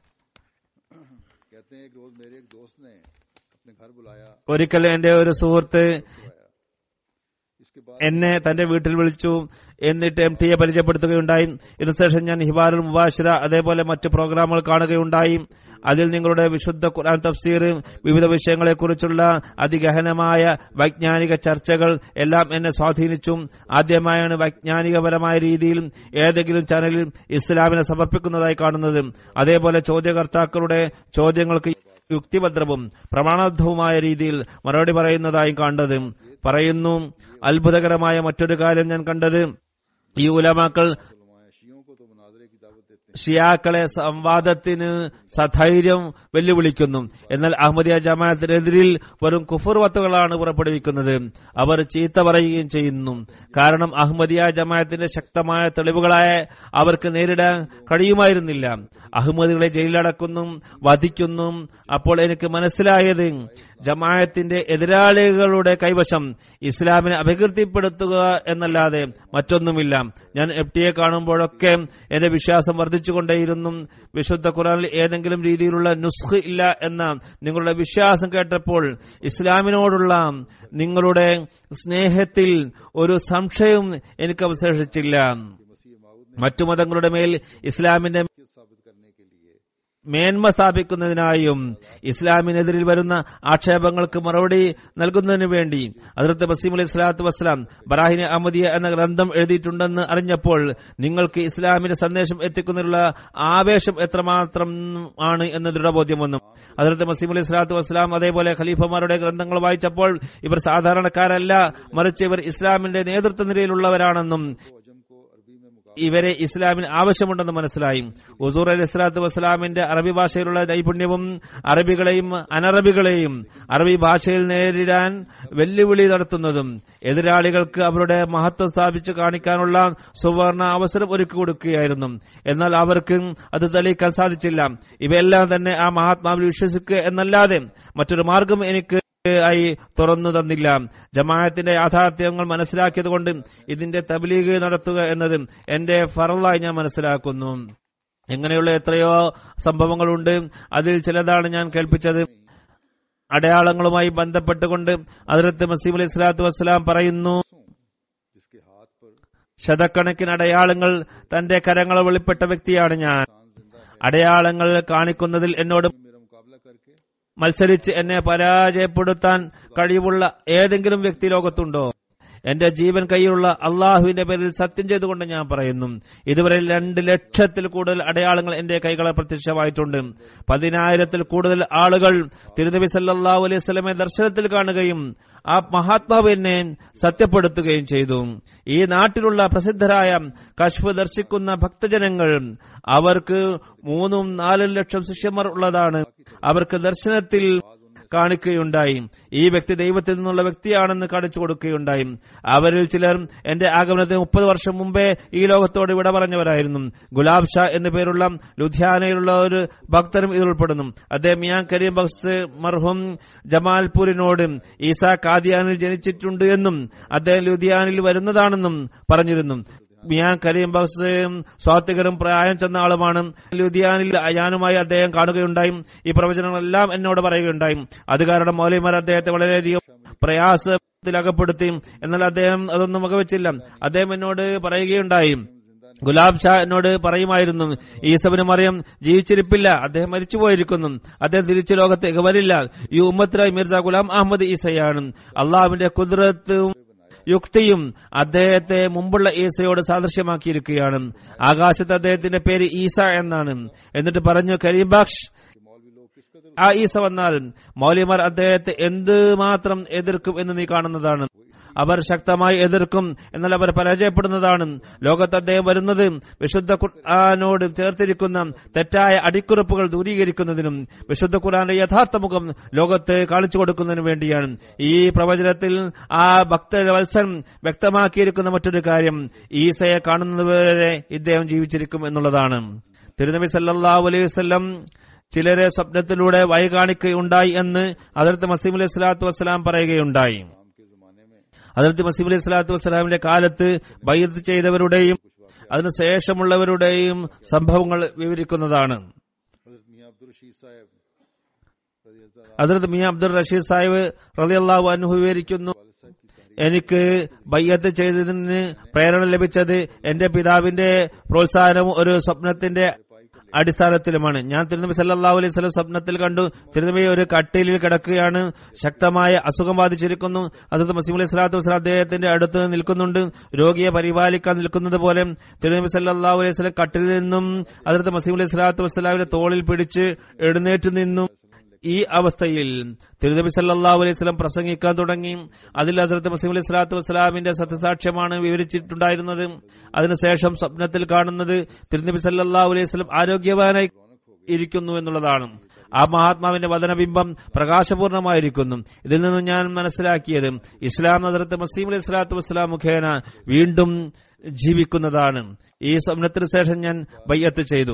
B: कहते हैं एक रोज मेरे एक दोस्त ने अपने घर बुलाया
C: ഒരിക്കൽ എന്റെ ഒരു സുഹൃത്ത്
B: इसके बाद
C: എന്നെ തന്റെ വീട്ടിൽ വിളിച്ചു എന്നിട്ട് എം ടിയെ പരിചയപ്പെടുത്തുകയുണ്ടായി ഇതിനുശേഷം ഞാൻ ഹിബാറുൽ മുബാഷിറ അതേപോലെ മറ്റ് പ്രോഗ്രാമുകൾ കാണുകയുണ്ടായി അതിൽ നിങ്ങളുടെ വിശുദ്ധ ഖുർആൻ തഫ്സീർ വിവിധ വിഷയങ്ങളെക്കുറിച്ചുള്ള അതിഗഹനമായ വൈജ്ഞാനിക ചർച്ചകൾ എല്ലാം എന്നെ സ്വാധീനിച്ചു ആദ്യമായാണ് വൈജ്ഞാനികപരമായ രീതിയിൽ ഏതെങ്കിലും ചാനലിൽ ഇസ്ലാമിനെ സമർപ്പിക്കുന്നതായി കാണുന്നത് അതേപോലെ ചോദ്യകർത്താക്കളുടെ ചോദ്യങ്ങൾക്ക് യുക്തിഭദ്രവും പ്രമാണബദ്ധവുമായ രീതിയിൽ മറുപടി പറയുന്നതായി കണ്ടത് പറയുന്നു അത്ഭുതകരമായ മറ്റൊരു കാര്യം ഞാൻ കണ്ടത് ഈ ഉലമാക്കൾ
B: उलमाए शियों को तो मुनाजरे की दावत देते हैं
C: ഷിയാക്കളെ സംവാദത്തിന് സധൈര്യം വെല്ലുവിളിക്കുന്നു എന്നാൽ അഹമ്മദിയ ജമാഅത്തിനെതിരിൽ വെറും കുഫുർവത്തുകളാണ് പുറപ്പെടുവിക്കുന്നത് അവർ ചീത്ത പറയുകയും ചെയ്യുന്നു കാരണം അഹമ്മദിയ ജമാഅത്തിന്റെ ശക്തമായ തെളിവുകളായ അവർക്ക് നേരിടാൻ കഴിയുമായിരുന്നില്ല അഹമ്മദികളെ ജയിലടക്കുന്നു വധിക്കുന്നു അപ്പോൾ എനിക്ക് മനസ്സിലായത് ജമാഅത്തിന്റെ എതിരാളികളുടെ കൈവശം ഇസ്ലാമിനെ അപകീർത്തിപ്പെടുത്തുക എന്നല്ലാതെ മറ്റൊന്നുമില്ല ഞാൻ എഫ് ടിയെ കാണുമ്പോഴൊക്കെ എന്റെ വിശ്വാസം വർദ്ധിച്ചുകൊണ്ടേയിരുന്നു വിശുദ്ധ ഖുറാനിൽ ഏതെങ്കിലും രീതിയിലുള്ള നുസ്ഖ് ഇല്ല എന്ന നിങ്ങളുടെ വിശ്വാസം കേട്ടപ്പോൾ ഇസ്ലാമിനോടുള്ള നിങ്ങളുടെ സ്നേഹത്തിൽ ഒരു സംശയവും എനിക്ക് അവശേഷിച്ചില്ല
B: मसीह माऊद
C: മറ്റു മതങ്ങളുടെ മേൽ ഇസ്ലാമിന്റെ
B: ने साबित करने के लिए
C: മേന്മ സ്ഥാപിക്കുന്നതിനായും ഇസ്ലാമിനെതിരിൽ വരുന്ന ആക്ഷേപങ്ങൾക്ക് മറുപടി നൽകുന്നതിനു വേണ്ടി അതിർത്ത് ബസീം അലൈഹി സ്വലാത്തു വസ്സലാം ബറാഹിനെ അഹമ്മദിയ എന്ന ഗ്രന്ഥം എഴുതിയിട്ടുണ്ടെന്ന് അറിഞ്ഞപ്പോൾ നിങ്ങൾക്ക് ഇസ്ലാമിന്റെ സന്ദേശം എത്തിക്കുന്നതിനുള്ള ആവേശം എത്രമാത്രം ആണ് എന്ന് ദൃഢബോധ്യം വന്നു അതിർത്ത് മസീം അലൈഹി സ്വലാത്തു വസ്സലാം അതേപോലെ ഖലീഫമാരുടെ ഗ്രന്ഥങ്ങൾ വായിച്ചപ്പോൾ ഇവർ സാധാരണക്കാരല്ല മറിച്ച് ഇവർ ഇസ്ലാമിന്റെ നേതൃത്വ നിരയിലുള്ളവരാണെന്നും
B: अजम को अरबी में मुकाबला
C: ഇവരെ ഇസ്ലാമിന് ആവശ്യമുണ്ടെന്ന് മനസ്സിലായി ഉസൂർ അലി സ്വലാത്തു വസ്സലാമിന്റെ അറബി ഭാഷയിലുള്ള നൈപുണ്യവും അറബികളെയും അനറബികളെയും അറബി ഭാഷയിൽ നേരിടാൻ വെല്ലുവിളി നടത്തുന്നതും എതിരാളികൾക്ക് അവരുടെ മഹത്വം സ്ഥാപിച്ചു കാണിക്കാനുള്ള സുവർണ അവസരം ഒരുക്കി കൊടുക്കുകയായിരുന്നു എന്നാൽ അവർക്ക് അത് തെളിയിക്കാൻ സാധിച്ചില്ല ഇവയെല്ലാം തന്നെ ആ മഹാത്മാവിൽ വിശ്വസിക്കുക എന്നല്ലാതെ മറ്റൊരു മാർഗം എനിക്ക് ആയി തുറന്നു തന്നില്ല ജമാഅത്തിന്റെ യാഥാർത്ഥ്യങ്ങൾ മനസ്സിലാക്കിയതുകൊണ്ട് ഇതിന്റെ തബ്ലീഗ് നടത്തുക എന്നത് എന്റെ ഫറലായി ഞാൻ മനസ്സിലാക്കുന്നു ഇങ്ങനെയുള്ള എത്രയോ സംഭവങ്ങളുണ്ട് അതിൽ ചിലതാണ് ഞാൻ കേൾപ്പിച്ചത് അടയാളങ്ങളുമായി ബന്ധപ്പെട്ടുകൊണ്ട് അതിർത്ത് മസീം അലൈഹി സ്വലാത്തു വസ്സലാം പറയുന്നു
B: जिसके हाथ पर
C: ശതക്കണക്കിന് അടയാളങ്ങൾ തന്റെ കരങ്ങൾ വെളിപ്പെട്ട വ്യക്തിയാണ് ഞാൻ അടയാളങ്ങൾ കാണിക്കുന്നതിൽ എന്നോട്
B: मेरा मुकाबला करके
C: മത്സരിച്ച് എന്നെ പരാജയപ്പെടുത്താൻ കഴിവുള്ള ഏതെങ്കിലും വ്യക്തി ലോകത്തുണ്ടോ എന്റെ ജീവൻ കൈയിലുള്ള അള്ളാഹുവിന്റെ പേരിൽ സത്യം ചെയ്തുകൊണ്ട് ഞാൻ പറയുന്നു ഇതുവരെ രണ്ട് ലക്ഷത്തിൽ കൂടുതൽ അടയാളങ്ങൾ എന്റെ കൈകളെ പ്രത്യക്ഷമായിട്ടുണ്ട് പതിനായിരത്തിൽ കൂടുതൽ ആളുകൾ തിരുനബി സല്ലല്ലാഹു അലൈഹി സ്വലമെ ദർശനത്തിൽ കാണുകയും ആ മഹാത്മാവ് എന്നെ സത്യപ്പെടുത്തുകയും ചെയ്തു ഈ നാട്ടിലുള്ള പ്രസിദ്ധരായ കശ്ഫ് ദർശിക്കുന്ന ഭക്തജനങ്ങൾ അവർക്ക് മൂന്നും നാലും ലക്ഷം ശിഷ്യന്മാർ ഉള്ളതാണ് അവർക്ക് ദർശനത്തിൽ കാണിക്കുകയുണ്ടായി ഈ വ്യക്തി ദൈവത്തിൽ നിന്നുള്ള വ്യക്തിയാണെന്ന് കാണിച്ചു കൊടുക്കുകയുണ്ടായി അവരിൽ ചിലർ എന്റെ ആഗമനത്തിന് മുപ്പത് വർഷം മുമ്പേ ഈ ലോകത്തോട് വിട പറഞ്ഞവരായിരുന്നു ഗുലാബ് ഷാ എന്നു പേരുള്ള ലുധിയാനയിലുള്ള ഒരു ഭക്തരും ഇതിൽ ഉൾപ്പെടുന്നു അദ്ദേഹം മിയാൻ കരീം ബക്സ് മർഹും ജമാൽപൂരിനോട് ഈസ കാദിയാനിൽ ജനിച്ചിട്ടുണ്ട് എന്നും അദ്ദേഹം ലുധിയാനിൽ വരുന്നതാണെന്നും പറഞ്ഞിരുന്നു മിയാൻ കരീം ബക്സ് സ്വാത്വികരും പ്രായം ചെന്ന ആളുമാണ് ലുധിയാനിൽ ഞാനുമായി അദ്ദേഹം കാണുകയുണ്ടായി ഈ പ്രവചനങ്ങളെല്ലാം എന്നോട് പറയുകയുണ്ടായി അത് കാരണം മൗലിമാർ അദ്ദേഹത്തെ വളരെയധികം പ്രയാസത്തിലകപ്പെടുത്തി എന്നാൽ അദ്ദേഹം അതൊന്നും വകവെച്ചില്ല അദ്ദേഹം എന്നോട് പറയുകയുണ്ടായി ഗുലാബ് ഷാ എന്നോട് പറയുമായിരുന്നു ഈസബിന് മറിയം ജീവിച്ചിരിപ്പില്ല അദ്ദേഹം മരിച്ചുപോയിരിക്കുന്നു അദ്ദേഹം തിരിച്ചു ലോകത്തേക്ക് വരില്ല ഈ ഉമ്മത്തിലായി മിർജ ഗുലാം അഹമ്മദ് ഈസയാണ് അള്ളാഹുവിന്റെ കുതിരത്തും യുക്തിയും അദ്ദേഹത്തെ മുമ്പുള്ള ഈസയോട് സാദൃശ്യമാക്കിയിരിക്കുകയാണ് ആകാശത്ത് അദ്ദേഹത്തിന്റെ പേര് ഈസ എന്നാണ് എന്നിട്ട് പറഞ്ഞു കരീംബാക്ഷ്
B: मौलवी लोग किस कदर
C: ആ ഈസ വന്നാൽ മൗലിമാർ അദ്ദേഹത്തെ എന്തുമാത്രം എതിർക്കും എന്ന് നീ കാണുന്നതാണ് അവർ ശക്തമായി എതിർക്കും എന്നാൽ അവർ പരാജയപ്പെടുന്നതാണ് ലോകത്ത് അദ്ദേഹം വരുന്നത് വിശുദ്ധ ഖുർആാനോട് ചേർത്തിരിക്കുന്ന തെറ്റായ അടിക്കുറിപ്പുകൾ ദൂരീകരിക്കുന്നതിനും വിശുദ്ധ ഖുർആന്റെ യഥാർത്ഥ മുഖം ലോകത്ത് കാണിച്ചു കൊടുക്കുന്നതിനും വേണ്ടിയാണ് ഈ പ്രവചനത്തിൽ ആ ഭക്തവത്സൻ വ്യക്തമാക്കിയിരിക്കുന്ന മറ്റൊരു കാര്യം ഈസയെ കാണുന്നതുവരെ ഇദ്ദേഹം ജീവിച്ചിരിക്കും എന്നുള്ളതാണ് തിരുനബി സല്ലല്ലാഹു അലൈഹി വസല്ലം ചിലരെ സ്വപ്നത്തിലൂടെ വഴി കാണിക്കുകയുണ്ടായി എന്ന് അതിർത്ത് മസീം അലൈഹി സ്വലാത്തു വസ്സലാം പറയുകയുണ്ടായി
B: नाम के जमाने में
C: അതിർത്ത് മസീം അലൈഹി സ്വലാത്തു വസ്സലാമിന്റെ കാലത്ത് ബയ്യത്ത് ചെയ്തവരുടെയും അതിനു ശേഷമുള്ളവരുടെയും സംഭവങ്ങൾ വിവരിക്കുന്നതാണ്
B: हजरत मियाँ अब्दुल रशीद साहब रजी अल्लाह
C: അതിർത്ത് മിയ അബ്ദുൾ റഷീദ് സാഹിബ് റളിയല്ലാഹു അൻഹു വിവരിക്കുന്നു
B: वालिद साहब की तहरीर
C: എനിക്ക് ബയ്യത്ത് ചെയ്തതിന് പ്രേരണ ലഭിച്ചത് എന്റെ പിതാവിന്റെ പ്രോത്സാഹനവും ഒരു സ്വപ്നത്തിന്റെ അടിസ്ഥാനത്തിലുമാണ് ഞാൻ തിരുനബി സല്ലല്ലാഹു അലൈഹി വസല്ലം സ്വപ്നത്തിൽ കണ്ടു തിരുനബി ഒരു കട്ടിലിൽ കിടക്കുകയാണ് ശക്തമായ അസുഖം ബാധിച്ചിരിക്കുന്നു അതത് മസീം അലൈഹി സ്വലാത്തു വസ്സലാം അദ്ദേഹത്തിന്റെ അടുത്ത് നിൽക്കുന്നുണ്ട് രോഗിയെ പരിപാലിക്കാൻ നിൽക്കുന്നത് പോലെ തിരുനബി സല്ലല്ലാഹു അലൈഹി വസല്ലം കട്ടിലിൽ നിന്നും അതത് മസീം അലൈഹി സ്വലാത്തു വസ്സലാമിന്റെ തോളിൽ പിടിച്ച് എഴുന്നേറ്റ് നിന്നു ഈ അവസ്ഥയിൽ തിരുനബി സല്ലല്ലാഹു അലൈഹി വസല്ലം പ്രസംഗിക്കാൻ തുടങ്ങി അതിൽ ഹസ്രത്ത് മസീം അലൈഹി സ്വലാത്തു വസ്സലാമിന്റെ സത്യസാക്ഷ്യമാണ് വിവരിച്ചിട്ടുണ്ടായിരുന്നത് അതിനുശേഷം സ്വപ്നത്തിൽ കാണുന്നത് തിരുനബി സല്ലല്ലാഹു അലൈഹി വസല്ലം ആരോഗ്യവാനായി ഇരിക്കുന്നു എന്നുള്ളതാണ് ആ മഹാത്മാവിന്റെ വദനബിംബം പ്രകാശപൂർണമായിരിക്കുന്നു ഇതിൽ നിന്നും ഞാൻ മനസ്സിലാക്കിയത് ഇസ്ലാം നദറത്ത് മസീം അലൈഹി സ്വലാത്തു വസ്സലാം മുഖേന വീണ്ടും ജീവിക്കുന്നതാണ് ഈ സ്വപ്നത്തിന് ശേഷം ഞാൻ ബയ്യത്ത് ചെയ്തു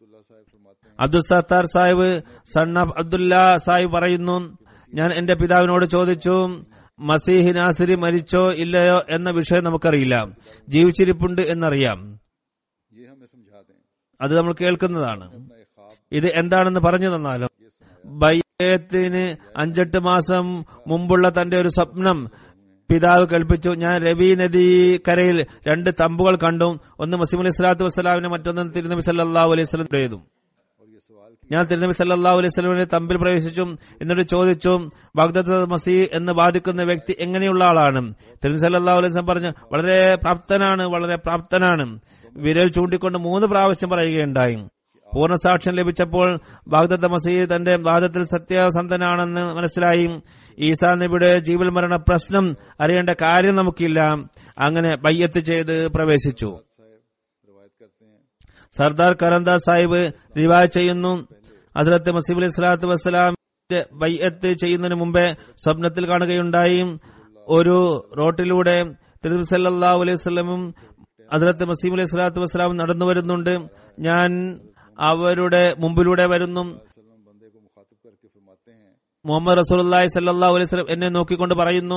C: അബ്ദുൽ സത്താർ സാഹിബ് സൺ ഓഫ് അബ്ദുല്ല സാഹിബ് പറയുന്നു ഞാൻ എന്റെ പിതാവിനോട് ചോദിച്ചു മസീഹ് നാസിരി മരിച്ചോ ഇല്ലയോ എന്ന വിഷയം നമുക്കറിയില്ല ജീവിച്ചിരിപ്പുണ്ട് എന്നറിയാം
B: ये हमें समझा दें
C: അത് നമ്മൾ കേൾക്കുന്നതാണ്
B: अपना एक ख्वाब
C: ഇത് എന്താണെന്ന് പറഞ്ഞു തന്നാലും ബയ്യത്തിന് അഞ്ചെട്ട് മാസം മുമ്പുള്ള തന്റെ ഒരു സ്വപ്നം പിതാവ് കൽപ്പിച്ചു ഞാൻ രവി നദി കരയിൽ രണ്ട് തമ്പുകൾ കണ്ടു ഒന്ന് മസീം അലൈഹി സ്വലാത്തു വസ്സലാമിനെ മറ്റൊന്ന് തിരുനബി സല്ലല്ലാഹു അലൈഹി വസല്ലം ചെയ്തു
B: और ये सवाल
C: ഞാൻ തിരുനബി സല്ലല്ലാഹു അലൈഹി സ്വലമിന്റെ തമ്പിൽ പ്രവേശിച്ചു എന്നിട്ട് ചോദിച്ചു ബാഗ്ദത്ത് മസീ എന്ന് ബാധിക്കുന്ന വ്യക്തി എങ്ങനെയുള്ള ആളാണ് തിരുനബി സല്ലല്ലാഹു അലൈഹി വസല്ലം പറഞ്ഞു വളരെ പ്രാപ്തനാണ് വളരെ പ്രാപ്തനാണ് വിരൽ ചൂണ്ടിക്കൊണ്ട് മൂന്ന് പ്രാവശ്യം പറയുകയുണ്ടായി പൂർണ്ണ സാക്ഷ്യം ലഭിച്ചപ്പോൾ ബാഗ്ദത്ത മസീ തന്റെ വാദത്തിൽ സത്യസന്ധനാണെന്ന് മനസ്സിലായി ഈസാ നബിയുടെ ജീവൽ മരണ പ്രശ്നം അറിയേണ്ട കാര്യം നമുക്കില്ല അങ്ങനെ ബയ്യത്ത് ചെയ്ത് പ്രവേശിച്ചു
B: साहब रवायत करते हैं
C: സർദാർ കരന്ദാസ് സാഹിബ് റിവായ് ചെയ്യുന്നു അതിലത്ത് മസീബ് അലൈഹി സ്വലാത്തു വസ്സലാമിന്റെ ബയ്യത്ത് ചെയ്യുന്നതിന് മുമ്പേ സ്വപ്നത്തിൽ കാണുകയുണ്ടായി ഒരു റോട്ടിലൂടെ തിരുനബി സല്ലല്ലാഹു അലൈഹി വസല്ലമും അതിലത്ത് മസീബ് അലൈഹി സ്വലാത്തു വസ്സലാമും നടന്നു വരുന്നുണ്ട് ഞാൻ അവരുടെ മുമ്പിലൂടെ വരുന്നു
B: वसल्लम बंदे को मुखातिब करके फरमाते हैं
C: മുഹമ്മദ് റസൂലുള്ളാഹി സല്ലല്ലാഹു അലൈഹി വസല്ലം എന്നെ നോക്കിക്കൊണ്ട് പറയുന്നു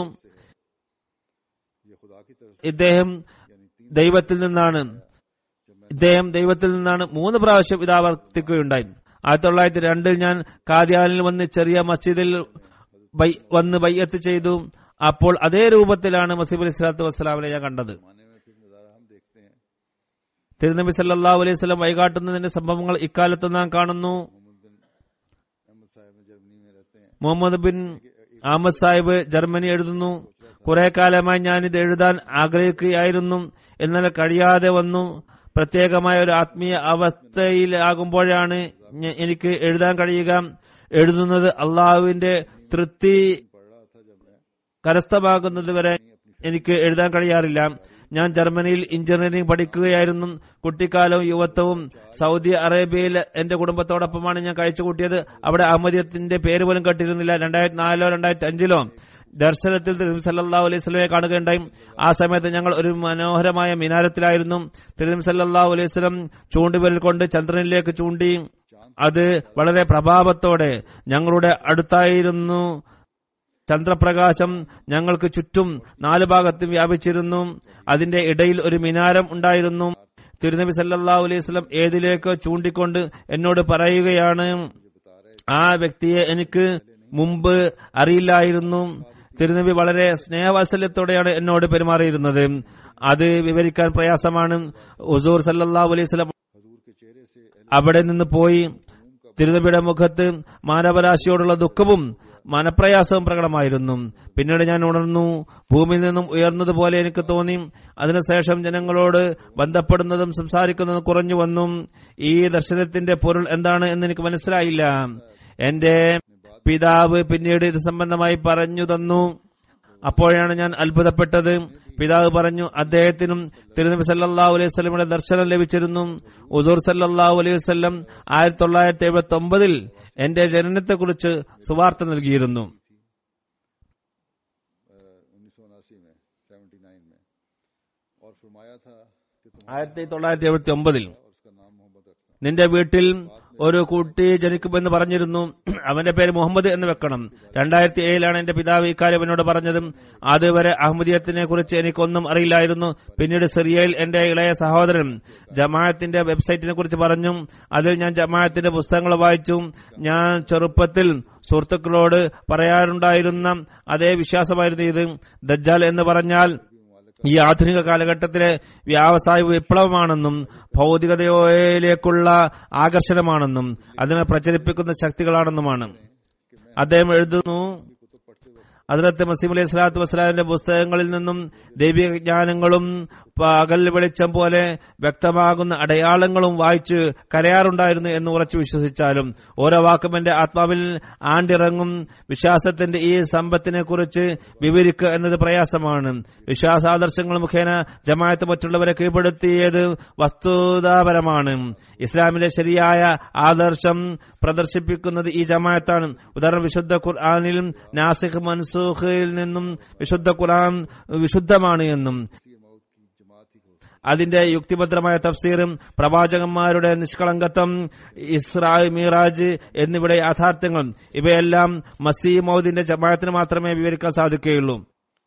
B: ये खुदा की तरफ से
C: ഇദ്ദേഹം
B: यानी तीन
C: ദൈവത്തിൽ നിന്നാണ് ഇദ്ദേഹം ദൈവത്തിൽ നിന്നാണ് മൂന്ന് പ്രാവശ്യം ഇത് ആവർത്തിക്കുകയുണ്ടായി ആയിരത്തി തൊള്ളായിരത്തി രണ്ടിൽ ഞാൻ കാദ്യാനിൽ വന്ന് ചെറിയ മസ്ജിദിൽ ബൈ- വന്ന് ബയ്യത്ത് ചെയ്തു അപ്പോൾ അതേ രൂപത്തിലാണ് മസീബ് അലി സ്വലാത്തു വസ്സലാമിനെ ഞാൻ കണ്ടത്
B: जमाने में फिर नजारा हम देखते हैं
C: തിരുനബി സല്ലല്ലാഹു അലൈഹി വസല്ലം വൈകാട്ടുന്നതിന്റെ സംഭവങ്ങൾ ഇക്കാലത്ത് നാം കാണുന്നു
B: मोहम्मद बिन अहमद साहब में जर्मनी में रहते हैं
C: മുഹമ്മദ് ബിൻ അഹമ്മദ് സാഹിബ് ജർമ്മനി എഴുതുന്നു കുറെ കാലമായി ഞാനിത് എഴുതാൻ ആഗ്രഹിക്കുകയായിരുന്നു എന്നാൽ കഴിയാതെ വന്നു പ്രത്യേകമായ ഒരു ആത്മീയ അവസ്ഥയിലാകുമ്പോഴാണ് ഞ- എനിക്ക് എഴുതാൻ കഴിയുക എഴുതുന്നത് അള്ളാഹുവിന്റെ തൃപ്തി
B: पढ़ रहा था जब मैं
C: കരസ്ഥമാകുന്നത് വരെ എനിക്ക് എഴുതാൻ കഴിയാറില്ല ഞാൻ ജർമ്മനിയിൽ എഞ്ചിനീയറിംഗ് പഠിക്കുകയായിരുന്നു കുട്ടിക്കാലവും യുവത്വവും സൗദി അറേബ്യയിൽ എന്റെ കുടുംബത്തോടൊപ്പമാണ് ഞാൻ കഴിച്ചുകൂട്ടിയത് അവിടെ അഹമ്മദിയത്തിന്റെ പേര് പോലും കേട്ടിരുന്നില്ല രണ്ടായിരത്തി നാലിലോ രണ്ടായിരത്തി അഞ്ചിലോ ദർശനത്തിൽ തിരുനബി സല്ലല്ലാഹു അലൈഹി സ്വലമെ കാണുകയുണ്ടായി ആ സമയത്ത് ഞങ്ങൾ ഒരു മനോഹരമായ മിനാരത്തിലായിരുന്നു തിരുനബി സല്ലല്ലാഹു അലൈഹി സ്വലം ചൂണ്ടുവിരൽ കൊണ്ട് ചന്ദ്രനിലേക്ക് ചൂണ്ടി അത് വളരെ പ്രഭാവത്തോടെ ഞങ്ങളുടെ അടുത്തായിരുന്നു ചന്ദ്രപ്രകാശം ഞങ്ങൾക്ക് ചുറ്റും നാല് ഭാഗത്തും വ്യാപിച്ചിരുന്നു അതിന്റെ ഇടയിൽ ഒരു മിനാരം ഉണ്ടായിരുന്നു തിരുനബി സല്ലല്ലാഹു അലൈഹി വസല്ലം ഏതിലേക്ക് ചൂണ്ടിക്കൊണ്ട് എന്നോട് പറയുകയാണ് ആ വ്യക്തിയെ എനിക്ക് മുമ്പ് അറിയില്ലായിരുന്നു തിരുനബി വളരെ സ്നേഹവാത്സല്യത്തോടെയാണ് എന്നോട് പെരുമാറിയിരുന്നത് അത് വിവരിക്കാൻ പ്രയാസമാണ് ഉസൂർ സല്ലല്ലാഹു അലൈഹി വസല്ലം
B: हजूर के चेहरे से
C: അവിടെ നിന്ന് പോയി തിരുനബിയുടെ മുഖത്ത് മാനവരാശിയോടുള്ള ദുഃഖവും മനപ്രയാസവും പ്രകടമായിരുന്നു പിന്നീട് ഞാൻ ഉണർന്നു ഭൂമിയിൽ നിന്നും ഉയർന്നതുപോലെ എനിക്ക് തോന്നി അതിനുശേഷം ജനങ്ങളോട് ബന്ധപ്പെടുന്നതും സംസാരിക്കുന്നതും കുറഞ്ഞു വന്നു ഈ ദർശനത്തിന്റെ പൊരുൾ എന്താണ് എന്ന് എനിക്ക് മനസ്സിലായില്ല എന്റെ പിതാവ് പിന്നീട് ഇത് സംബന്ധമായി പറഞ്ഞു തന്നു അപ്പോഴാണ് ഞാൻ അത്ഭുതപ്പെട്ടത് പിതാവ് പറഞ്ഞു അദ്ദേഹത്തിനും തിരുനബി സല്ലല്ലാഹു അലൈഹി വസല്ലമയുടെ ദർശനം ലഭിച്ചിരുന്നു ഉസൂർ സല്ലല്ലാഹു അലൈഹി വസല്ലം ആയിരത്തി തൊള്ളായിരത്തി എഴുപത്തി ഒമ്പതിൽ എന്റെ ജനനത്തെക്കുറിച്ച് സുവാർത്ത നൽകിയിരുന്നു
B: उन्नीस सौ उनासी में सेवेंटी नाइन में और फरमाया था कि तुम
C: ആയിരത്തി തൊള്ളായിരത്തി എഴുപത്തി ഒമ്പതിൽ
B: और उसका नाम मोहम्मद रखना
C: നിന്റെ വീട്ടിൽ ഒരു കുട്ടി ജനിക്കുമെന്ന് പറഞ്ഞിരുന്നു അവന്റെ പേര് മുഹമ്മദ് എന്ന് വെക്കണം രണ്ടായിരത്തി ഏഴിലാണ് എന്റെ പിതാവ് ഇക്കാര്യം എന്നോട് പറഞ്ഞത് അതുവരെ അഹമ്മദിയത്തിനെ കുറിച്ച് എനിക്കൊന്നും അറിയില്ലായിരുന്നു പിന്നീട് സിറിയയിൽ എന്റെ ഇളയ സഹോദരൻ ജമാഅത്തിന്റെ വെബ്സൈറ്റിനെ കുറിച്ച് പറഞ്ഞു അതിൽ ഞാൻ ജമാഅത്തിന്റെ പുസ്തകങ്ങൾ വായിച്ചു ഞാൻ ചെറുപ്പത്തിൽ സുഹൃത്തുക്കളോട് പറയാറുണ്ടായിരുന്ന അതേ വിശ്വാസമായിരുന്നു ഇത് ദജ്ജാൽ എന്ന് പറഞ്ഞാൽ ഈ ആധുനിക കാലഘട്ടത്തിലെ വ്യാവസായ വിപ്ലവമാണെന്നും ഭൗതികതയിലേക്കുള്ള ആകർഷണമാണെന്നും അതിനെ പ്രചരിപ്പിക്കുന്ന ശക്തികളാണെന്നുമാണ് അദ്ദേഹം എഴുതുന്നു അതിലത്തെ മസീം അലൈഹി സ്വലാത്തു വസ്സലാമിന്റെ പുസ്തകങ്ങളിൽ നിന്നും ദൈവിക ജ്ഞാനങ്ങളും പകൽ വെളിച്ചം പോലെ വ്യക്തമാകുന്ന അടയാളങ്ങളും വായിച്ച് കരയാറുണ്ടായിരുന്നു എന്ന് ഉറച്ചു വിശ്വസിച്ചാലും ഓരോ വാക്കും എന്റെ ആത്മാവിൽ ആണ്ടിറങ്ങും വിശ്വാസത്തിന്റെ ഈ സമ്പത്തിനെ കുറിച്ച് വിവരിക്കുക എന്നത് പ്രയാസമാണ് വിശ്വാസാദർശങ്ങൾ മുഖേന ജമാഅത്ത് മറ്റുള്ളവരെ കീഴ്പ്പെടുത്തിയത് വസ്തുതാപരമാണ് ഇസ്ലാമിലെ ശരിയായ ആദർശം പ്രദർശിപ്പിക്കുന്നത് ഈ ജമാഅത്താണ് ഉദാഹരണം വിശുദ്ധ ഖുർആാനിൽ നാസിഖ് മൻസൂഖിൽ നിന്നും വിശുദ്ധ ഖുർആൻ വിശുദ്ധമാണ് എന്നും അതിന്റെ യുക്തിഭദ്രമായ തഫ്സീറും പ്രവാചകന്മാരുടെ നിഷ്കളങ്കത്വം ഇസ്രാ മീറാജ് എന്നിവിടെ യാഥാർത്ഥ്യങ്ങളും ഇവയെല്ലാം മസീമൌദിന്റെ ജമാഅത്തിന് മാത്രമേ വിവരിക്കാൻ സാധിക്കുകയുള്ളൂ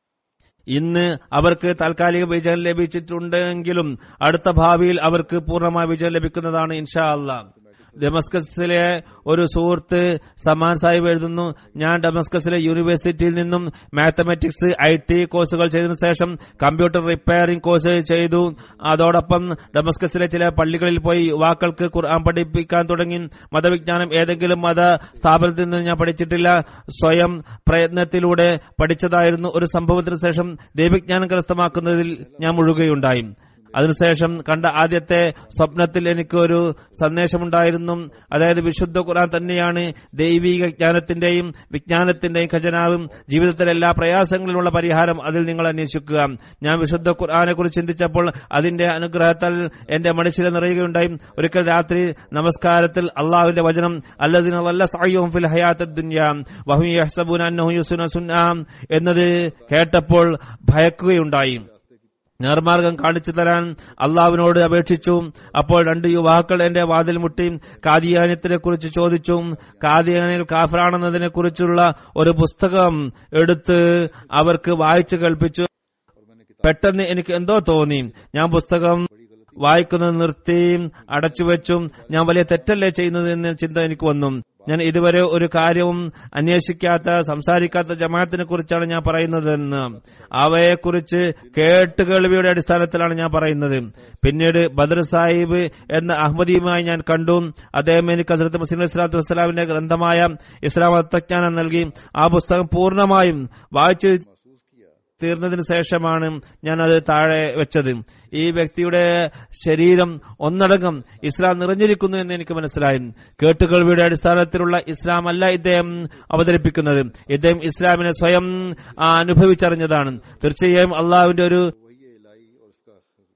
C: ഇന്ന് അവർക്ക് താൽക്കാലിക വിജയം ലഭിച്ചിട്ടുണ്ടെങ്കിലും അടുത്ത ഭാവിയിൽ അവർക്ക് പൂർണ്ണമായ വിജയം ലഭിക്കുന്നതാണ് ഇൻഷാ അള്ളാഹ് ഡെമസ്കസിലെ ഒരു സുഹൃത്ത് സമാൻ സാഹിബ് എഴുതുന്നു ഞാൻ ഡെമസ്കസിലെ യൂണിവേഴ്സിറ്റിയിൽ നിന്നും മാത്തമാറ്റിക്സ് ഐ ടി കോഴ്സുകൾ ചെയ്തതിനു ശേഷം കമ്പ്യൂട്ടർ റിപ്പയറിംഗ് കോഴ്സ് ചെയ്തു അതോടൊപ്പം ഡെമസ്കസിലെ ചില പള്ളികളിൽ പോയി യുവാക്കൾക്ക് ഖുർആൻ പഠിപ്പിക്കാൻ തുടങ്ങി മതവിജ്ഞാനം ഏതെങ്കിലും മത സ്ഥാപനത്തിൽ നിന്ന് ഞാൻ പഠിച്ചിട്ടില്ല സ്വയം പ്രയത്നത്തിലൂടെ പഠിച്ചതായിരുന്നു ഒരു സംഭവത്തിന് ശേഷം ദൈവജ്ഞാനം കരസ്ഥമാക്കുന്നതിൽ ഞാൻ മുഴുകുകയുണ്ടായി അതിനുശേഷം കണ്ട ആദ്യത്തെ സ്വപ്നത്തിൽ എനിക്ക് ഒരു സന്ദേശമുണ്ടായിരുന്നു അതായത് വിശുദ്ധ ഖുർആൻ തന്നെയാണ് ദൈവിക ജ്ഞാനത്തിന്റെയും വിജ്ഞാനത്തിന്റെയും ഖജനാവും ജീവിതത്തിലെ എല്ലാ പ്രയാസങ്ങളിലുള്ള പരിഹാരം അതിൽ നിങ്ങൾ അന്വേഷിക്കുക ഞാൻ വിശുദ്ധ ഖുർആനെ കുറിച്ച് ചിന്തിച്ചപ്പോൾ അതിന്റെ അനുഗ്രഹത്താൽ എന്റെ മനസ്സിൽ നിറയുകയുണ്ടായി ഒരിക്കൽ രാത്രി നമസ്കാരത്തിൽ അള്ളാഹുവിന്റെ വചനം അല്ലതിന് വല്ല സായും ഫിൽ ഹയാത്ത ദുന്യ വഹു യഹ്സബൂന അന്നഹു യുസുന സുന്നാം എന്നത് കേട്ടപ്പോൾ ഭയക്കുകയുണ്ടായി നേർമാർഗം കാണിച്ചു തരാൻ അള്ളാവിനോട് അപേക്ഷിച്ചു അപ്പോൾ രണ്ട് യുവാക്കൾ എന്റെ വാതിൽ മുട്ടി കാദിയാനത്തിനെ കുറിച്ച് ചോദിച്ചു കാദിയാനിൽ കാഫറാണെന്നതിനെ കുറിച്ചുള്ള ഒരു പുസ്തകം എടുത്ത് അവർക്ക് വായിച്ചു കേൾപ്പിച്ചു പെട്ടെന്ന് എനിക്ക് എന്തോ തോന്നി ഞാൻ പുസ്തകം വായിക്കുന്നത് നിർത്തി അടച്ചുവെച്ചും ഞാൻ വലിയ തെറ്റല്ലേ ചെയ്യുന്നത് എന്ന ചിന്ത എനിക്ക് വന്നു ഞാൻ ഇതുവരെ ഒരു കാര്യവും അന്വേഷിക്കാത്ത സംസാരിക്കാത്ത ജമാഅത്തിനെ കുറിച്ചാണ് ഞാൻ പറയുന്നതെന്ന് അവയെക്കുറിച്ച് കേട്ടുകേൾവിയുടെ അടിസ്ഥാനത്തിലാണ് ഞാൻ പറയുന്നത് പിന്നീട് ബദർ സാഹിബ് എന്ന അഹമ്മദിയുമായി ഞാൻ കണ്ടു അദ്ദേഹം എനിക്ക് ഹസരത്ത് മുസ്ലിം ഇസ്ലാത്തു വസ്സലാമിന്റെ ഗ്രന്ഥമായ ഇസ്ലാം തത്വജ്ഞാനം നൽകി ആ പുസ്തകം പൂർണ്ണമായും വായിച്ചു തീർന്നതിന് ശേഷമാണ് ഞാൻ അത് താഴെ വെച്ചത് ഈ വ്യക്തിയുടെ ശരീരം ഒന്നടങ്കം ഇസ്ലാം നിറഞ്ഞിരിക്കുന്നു എന്ന് എനിക്ക് മനസ്സിലായി കേട്ടുകേൾവിയുടെ അടിസ്ഥാനത്തിലുള്ള ഇസ്ലാം അല്ല ഇദ്ദേഹം അവതരിപ്പിക്കുന്നത് ഇദ്ദേഹം ഇസ്ലാമിനെ സ്വയം ആ, അനുഭവിച്ചറിഞ്ഞതാണ് തീർച്ചയായും അള്ളാഹുവിന്റെ ഒരു
B: वही इलाही और उसका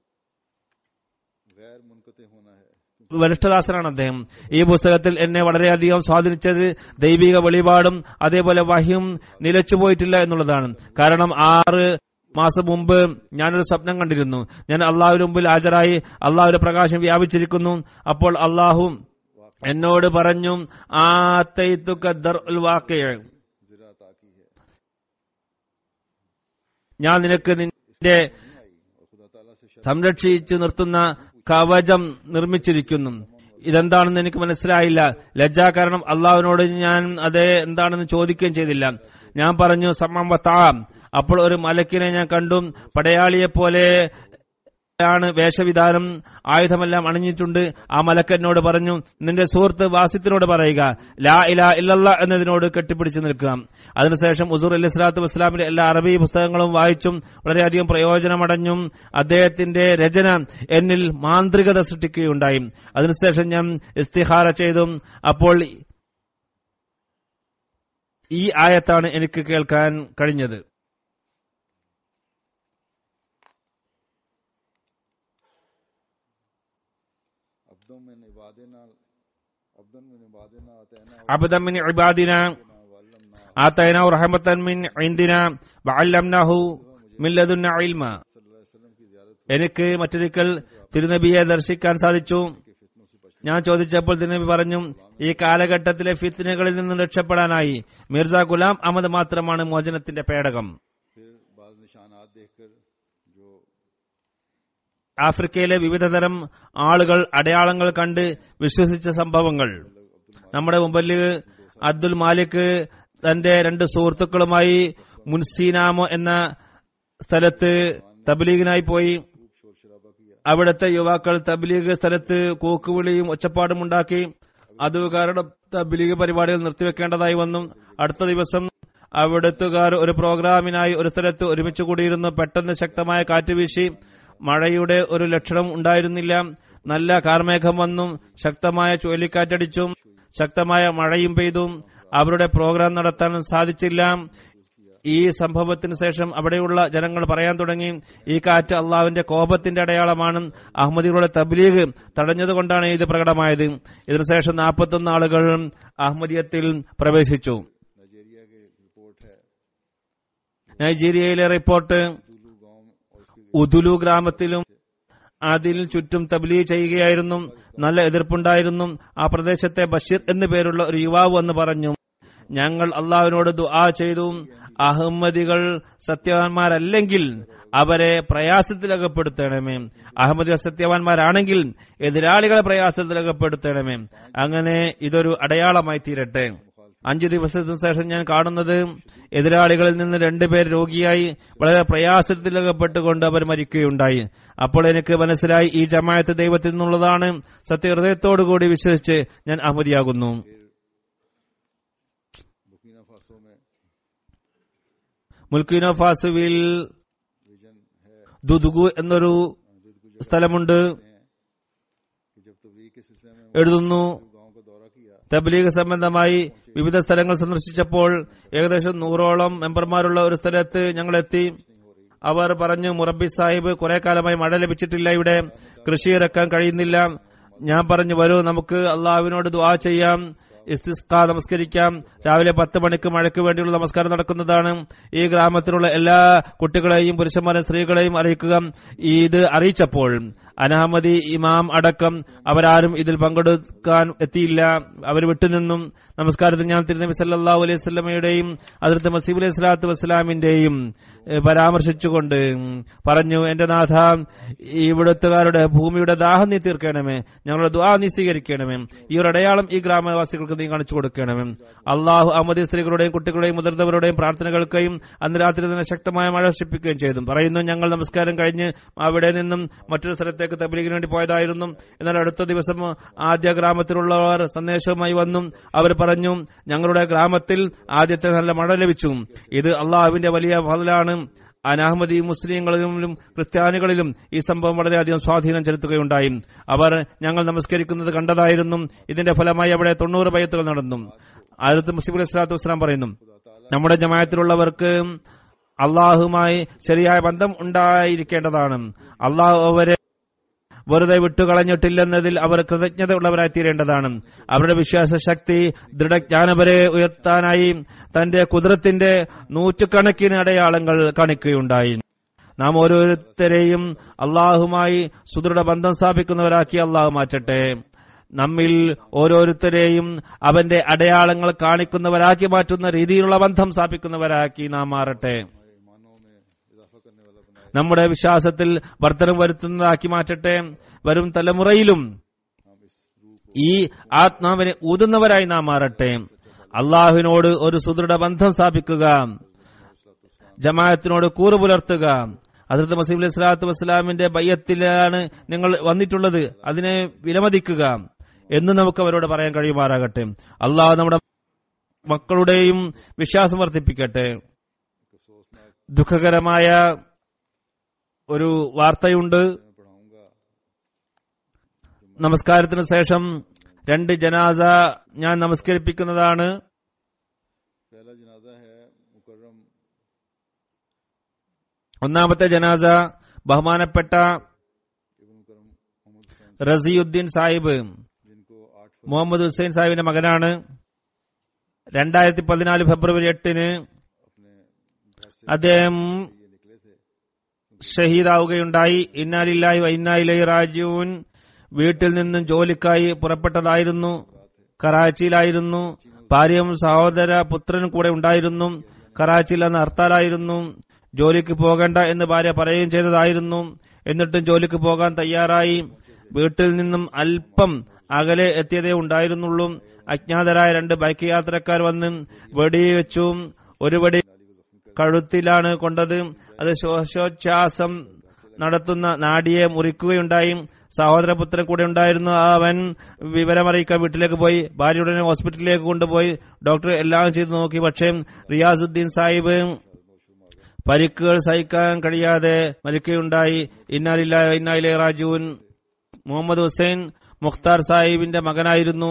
B: गैर मुनकते होना है
C: വരിഷ്ഠദാസനാണ് അദ്ദേഹം ഈ പുസ്തകത്തിൽ എന്നെ വളരെയധികം സ്വാധീനിച്ചത് ദൈവിക വെളിപാടും അതേപോലെ വഹ്യം നിലച്ചുപോയിട്ടില്ല എന്നുള്ളതാണ് കാരണം ആറ് മാസം മുമ്പ് ഞാനൊരു സ്വപ്നം കണ്ടിരുന്നു ഞാൻ അള്ളാഹുവിന് മുമ്പിൽ ഹാജരായി അള്ളാഹുവിന്റെ പ്രകാശം വ്യാപിച്ചിരിക്കുന്നു അപ്പോൾ അള്ളാഹു എന്നോട് പറഞ്ഞു ആ വാക്കയ
B: जिरा ताकी है
C: ഞാൻ നിനക്ക് നിന്റെ
B: और खुदा ताला से शर्त
C: സംരക്ഷിച്ചു നിർത്തുന്ന കവചം നിർമ്മിച്ചിരിക്കുന്നു ഇതെന്താണെന്ന് എനിക്ക് മനസ്സിലായില്ല ലജ്ജാ കാരണം അള്ളാഹുവിനോട് ഞാൻ അത് എന്താണെന്ന് ചോദിക്കുകയും ചെയ്തില്ല ഞാൻ പറഞ്ഞു സമ്മം വത്താം അപ്പോൾ ഒരു മലക്കിനെ ഞാൻ കണ്ടു പടയാളിയെ പോലെ ാണ് വേഷവിധാനം ആയുധമെല്ലാം അണിഞ്ഞിട്ടുണ്ട് ആ മലക്കനോട് പറഞ്ഞു നിന്റെ സുഹൃത്ത് വാസിത്തിനോട് പറയുക ലാ ഇലാ ഇല്ലല്ല എന്നതിനോട് കെട്ടിപ്പിടിച്ചു നിൽക്കുക അതിനുശേഷം ഉസൂർ അലി സ്വലാത്തു വസ്സലാമിന്റെ എല്ലാ അറബി പുസ്തകങ്ങളും വായിച്ചും വളരെയധികം പ്രയോജനമടഞ്ഞും അദ്ദേഹത്തിന്റെ രചന എന്നിൽ മാന്ത്രികത സൃഷ്ടിക്കുകയുണ്ടായി അതിനുശേഷം ഞാൻ ഇസ്തിഹാര ചെയ്തു അപ്പോൾ ഈ ആയത്താണ് എനിക്ക് കേൾക്കാൻ കഴിഞ്ഞത്
B: अब्दों में इबादना अब्दन में इबादना आतना
C: عبدا من عبادنا
B: वल्लमना
C: آتيناه رحمة من عندنا وعلمناه من لدنا علما
B: सल्लल्लाहु अलैहि वसल्लम की जियारत
C: എനിക്ക് മറ്റൊരിക്കൽ തിരുനബിയെ ദർശിക്കാൻ സാധിച്ചു
B: के फितनों से बचने
C: ഞാൻ ചോദിച്ചപ്പോൾ തിരുനബി പറഞ്ഞു ഈ കാലഘട്ടത്തിലെ ഫിത്തിനുകളിൽ നിന്ന് രക്ഷപ്പെടാനായി മിർസ ഗുലാം അഹമ്മദ് മാത്രമാണ് മോചനത്തിന്റെ പേടകം
B: फिर बाज निशानात देखकर जो
C: ആഫ്രിക്കയിലെ വിവിധതരം ആളുകൾ അടയാളങ്ങൾ കണ്ട് വിശ്വസിച്ച സംഭവങ്ങൾ നമ്മുടെ മുമ്പിൽ അബ്ദുൽ മാലിക് തന്റെ രണ്ട് സുഹൃത്തുക്കളുമായി മുൻസീനാമോ എന്ന സ്ഥലത്ത് തബ്ലീഗിനായി പോയി
B: शोर शराबा किया
C: അവിടുത്തെ യുവാക്കൾ തബ്ലീഗ് സ്ഥലത്ത് കൂക്കുവിളിയും ഒച്ചപ്പാടും ഉണ്ടാക്കി അത് കാരണം തബ്ലീഗ് പരിപാടികൾ നിർത്തിവെക്കേണ്ടതായി വന്നു അടുത്ത ദിവസം അവിടുത്തുകാർ ഒരു പ്രോഗ്രാമിനായി ഒരു സ്ഥലത്ത് ഒരുമിച്ച് കൂടിയിരുന്നു പെട്ടെന്ന് ശക്തമായ കാറ്റ് വീശി മഴയുടെ ഒരു ലക്ഷണം ഉണ്ടായിരുന്നില്ല നല്ല കാർമേഘം വന്നു ശക്തമായ ചുഴലിക്കാറ്റടിച്ചും ശക്തമായ മഴയും പെയ്തു അവരുടെ പ്രോഗ്രാം നടത്താൻ സാധിച്ചില്ല ഈ സംഭവത്തിന് ശേഷം അവിടെയുള്ള ജനങ്ങൾ പറയാൻ തുടങ്ങി ഈ കാറ്റ് അള്ളാവിന്റെ കോപത്തിന്റെ അടയാളമാണ് അഹമ്മദികളുടെ തബ്ലീഗ് തടഞ്ഞതുകൊണ്ടാണ് ഇത് പ്രകടമായത് ഇതിനുശേഷം നാൽപ്പത്തൊന്ന് ആളുകൾ അഹമ്മദിയത്തിൽ പ്രവേശിച്ചു
B: नाइजीरिया की रिपोर्ट है
C: നൈജീരിയയിലെ റിപ്പോർട്ട്
B: दुलू गांव और उसके
C: ഉദുലു ഗ്രാമത്തിലും അതിൽ ചുറ്റും തബ്ലീ ചെയ്യുകയായിരുന്നു നല്ല എതിർപ്പുണ്ടായിരുന്നു ആ പ്രദേശത്തെ ബഷീർ എന്നു പേരുള്ള ഒരു യുവാവ് എന്ന് പറഞ്ഞു ഞങ്ങൾ അള്ളാഹുവിനോട് ദുആ ചെയ്തു അഹമ്മദികൾ സത്യവാന്മാരല്ലെങ്കിൽ അവരെ പ്രയാസത്തിലകപ്പെടുത്തണമേ അഹമ്മദികൾ സത്യവാന്മാരാണെങ്കിൽ എതിരാളികളെ പ്രയാസത്തിലകപ്പെടുത്തണമേ അങ്ങനെ ഇതൊരു അടയാളമായി തീരട്ടെ അഞ്ചു ദിവസത്തിന് ശേഷം ഞാൻ കാണുന്നത് എതിരാളികളിൽ നിന്ന് രണ്ടുപേർ രോഗിയായി വളരെ പ്രയാസത്തിലകപ്പെട്ടുകൊണ്ട് അവർ മരിക്കുകയുണ്ടായി അപ്പോൾ എനിക്ക് മനസ്സിലായി ഈ ജമായത്ത് ദൈവത്തിൽ നിന്നുള്ളതാണ് സത്യഹൃദയത്തോടുകൂടി വിശ്വസിച്ച് ഞാൻ അഹമ്മദിയാകുന്നു
B: बुकीना फासो में
C: മുൽക്കിനോ ഫാസുവിൽ
B: विजन है
C: ദുദുഗു എന്നൊരു
B: जो कुछ
C: സ്ഥലമുണ്ട്
B: हैं कि जब तबलीग के सिलसिले में
C: എഴുതുന്നു
B: गांव का दौरा किया
C: തബ്ലീഗ് സംബന്ധമായി വിവിധ സ്ഥലങ്ങൾ സന്ദർശിച്ചപ്പോൾ ഏകദേശം നൂറോളം മെമ്പർമാരുള്ള ഒരു സ്ഥലത്ത് ഞങ്ങൾ എത്തി അവർ പറഞ്ഞു മുറബി സാഹിബ് കുറെ കാലമായി മഴ ലഭിച്ചിട്ടില്ല ഇവിടെ കൃഷി ഇറക്കാൻ കഴിയുന്നില്ല ഞാൻ പറഞ്ഞു വരൂ നമുക്ക് അള്ളാഹുവിനോട് ദുആ ചെയ്യാം ഇസ്തിസ്ക നമസ്കരിക്കാം രാവിലെ പത്ത് മണിക്ക് മഴയ്ക്ക് വേണ്ടിയുള്ള നമസ്കാരം നടക്കുന്നതാണ് ഈ ഗ്രാമത്തിലുള്ള എല്ലാ കുട്ടികളെയും പുരുഷന്മാരെയും സ്ത്രീകളെയും അറിയിക്കുക ഇത് അറിയിച്ചപ്പോൾ അനാമതി ഇമാം അടക്കം അവരാരും ഇതിൽ പങ്കെടുക്കാൻ എത്തിയില്ല അവർ വിട്ടുനിന്നും നമസ്കാരത്തിൽ ഞാൻ തിരുനബി സല്ലല്ലാഹു അലൈഹി വസല്ലമയുടെയും അതിർത്ത് മസീബ് അലൈഹി സ്വലാത്തു വസ്സലാമിന്റെയും ഏഹ്, പരാമർശിച്ചുകൊണ്ട് പറഞ്ഞു എന്റെ നാഥ ഇവിടുത്തുകാരുടെ ഭൂമിയുടെ ദാഹം നീ തീർക്കണമേ ഞങ്ങളുടെ ദുആ നീ സ്വീകരിക്കണമേ ഈ ഒരു അടയാളം ഈ ഗ്രാമവാസികൾക്ക് നീ കാണിച്ചു കൊടുക്കണമേ അള്ളാഹു അഹമ്മദി സ്ത്രീകളുടെയും കുട്ടികളുടെയും മുതിർന്നവരുടെയും പ്രാർത്ഥനകൾക്കായും അന്ന് രാത്രി തന്നെ ശക്തമായ മഴ വർഷിപ്പിക്കുകയും ചെയ്തു പറയുന്നു ഞങ്ങൾ നമസ്കാരം കഴിഞ്ഞ് അവിടെ നിന്നും മറ്റൊരു സ്ഥലത്തേക്ക് തബ്ലീഗിന് വേണ്ടി പോയതായിരുന്നു എന്നാൽ അടുത്ത ദിവസം ആദ്യ ഗ്രാമത്തിലുള്ളവർ സന്ദേശവുമായി വന്നു അവർ പറഞ്ഞു ഞങ്ങളുടെ ഗ്രാമത്തിൽ ആദ്യത്തെ നല്ല മഴ ലഭിച്ചു ഇത് അള്ളാഹുവിന്റെ വലിയ ഫലാണ് അനാഹമദി മുസ്ലിങ്ങളിലും ക്രിസ്ത്യാനികളിലും ഈ സംഭവം വളരെയധികം സ്വാധീനം ചെലുത്തുകയുണ്ടായി അവർ ഞങ്ങൾ നമസ്കരിക്കുന്നത് കണ്ടതായിരുന്നു ഇതിന്റെ ഫലമായി അവിടെ തൊണ്ണൂറ് ബയത്തുകൾ നടന്നു ആയിരത്തി മുസ്ലിം അലൈഹി സ്വലാത്തു വസ്സലാം പറയുന്നു നമ്മുടെ ജമായത്തിലുള്ളവർക്ക് അള്ളാഹുമായി ശരിയായ ബന്ധം ഉണ്ടായിരിക്കേണ്ടതാണ് അള്ളാഹു അവരെ വെറുതെ വിട്ടുകളഞ്ഞിട്ടില്ലെന്നതിൽ അവർ കൃതജ്ഞത ഉള്ളവരായി തീരേണ്ടതാണ് അവരുടെ വിശ്വാസ ശക്തി ദൃഢജ്ഞാനവരെ ഉയർത്താനായി തന്റെ കുതിരത്തിന്റെ നൂറ്റുകണക്കിന് അടയാളങ്ങൾ കാണിക്കുകയുണ്ടായി നാം ഓരോരുത്തരെയും അള്ളാഹുമായി സുദൃഢ ബന്ധം സ്ഥാപിക്കുന്നവരാക്കി അള്ളാഹു മാറ്റട്ടെ നമ്മിൽ ഓരോരുത്തരെയും അവന്റെ അടയാളങ്ങൾ കാണിക്കുന്നവരാക്കി മാറ്റുന്ന രീതിയിലുള്ള ബന്ധം സ്ഥാപിക്കുന്നവരാക്കി നാം മാറട്ടെ
B: ईमानों में इजाफा करने वाला बनाए
C: നമ്മുടെ വിശ്വാസത്തിൽ വർധനം വരുത്തുന്നതാക്കി മാറ്റട്ടെ വരും തലമുറയിലും
B: हम इस रूह को
C: ഈ ആത്മാവിനെ ഊതുന്നവരായി നാം മാറട്ടെ അള്ളാഹുവിനോട് ഒരു സുദൃഢ ബന്ധം സ്ഥാപിക്കുക ജമാഅത്തിനോട് കൂറു പുലർത്തുക അതിർത്ത് മസീബ് അലൈഹി സ്വലാത്തു വസ്സലാമിന്റെ ബയ്യത്തിലാണ് നിങ്ങൾ വന്നിട്ടുള്ളത് അതിനെ വിലമതിക്കുക എന്ന് നമുക്ക് അവരോട് പറയാൻ കഴിയുമാറാകട്ടെ അള്ളാഹു നമ്മുടെ മക്കളുടെയും വിശ്വാസം വർദ്ധിപ്പിക്കട്ടെ ദുഃഖകരമായ ഒരു വാർത്തയുണ്ട്
B: मैं पढ़ाऊंगा
C: നമസ്കാരത്തിന് ശേഷം രണ്ട് ജനാസ ഞാൻ നമസ്കരിപ്പിക്കുന്നതാണ്
B: पहला जनाजा है मुकर्रम
C: ഒന്നാമത്തെ ജനാസ ബഹുമാനപ്പെട്ട
B: इब्न मुकर्रम मोहम्मद हुसैन
C: റസിയുദ്ദീൻ സാഹിബ്
B: जिनको आठ
C: മുഹമ്മദ് ഹുസൈൻ സാഹിബിന്റെ മകനാണ് രണ്ടായിരത്തി പതിനാല് ഫെബ്രുവരി എട്ടിന്
B: अपने घर से
C: അദ്ദേഹം
B: ये निकले थे
C: ഷഹീദാവുകയുണ്ടായി ഇന്നാലില്ലാഹി വ ഇന്നാ ഇലൈഹി റാജിഊൻ വീട്ടിൽ നിന്നും ജോലിക്കായി പുറപ്പെട്ടതായിരുന്നു കറാച്ചിയിലായിരുന്നു ഭാര്യയും സഹോദര പുത്രനും കൂടെ ഉണ്ടായിരുന്നു കറാച്ചിയിൽ അന്ന് ഹർത്താലായിരുന്നു ജോലിക്ക് പോകണ്ട എന്ന് ഭാര്യ പറയുകയും ചെയ്തതായിരുന്നു എന്നിട്ടും ജോലിക്ക് പോകാൻ തയ്യാറായി വീട്ടിൽ നിന്നും അല്പം അകലെ എത്തിയതേ ഉണ്ടായിരുന്നുള്ളൂ അജ്ഞാതരായ രണ്ട് ബൈക്ക് യാത്രക്കാർ വന്ന് വെടിവെച്ചു ഒരു വെടി കഴുത്തിലാണ് കൊണ്ടത് അത് ശ്വാസോച്ഛ്വാസം നടത്തുന്ന നാഡിയെ മുറിക്കുകയുണ്ടായി സഹോദരപുത്രൻ കൂടെ ഉണ്ടായിരുന്നു അവൻ വിവരമറിയിക്കാൻ വീട്ടിലേക്ക് പോയി ഭാര്യയുടനെ ഹോസ്പിറ്റലിലേക്ക് കൊണ്ടുപോയി ഡോക്ടർ എല്ലാം ചെയ്തു നോക്കി പക്ഷേ റിയാസുദ്ദീൻ സാഹിബ് പരിക്കുകൾ സഹിക്കാൻ കഴിയാതെ മരിക്കുകയുണ്ടായി ഇന്നാലില്ല ഇന്നായിലെ റാജുൻ മുഹമ്മദ് ഹുസൈൻ മുഖ്താർ സാഹിബിന്റെ മകനായിരുന്നു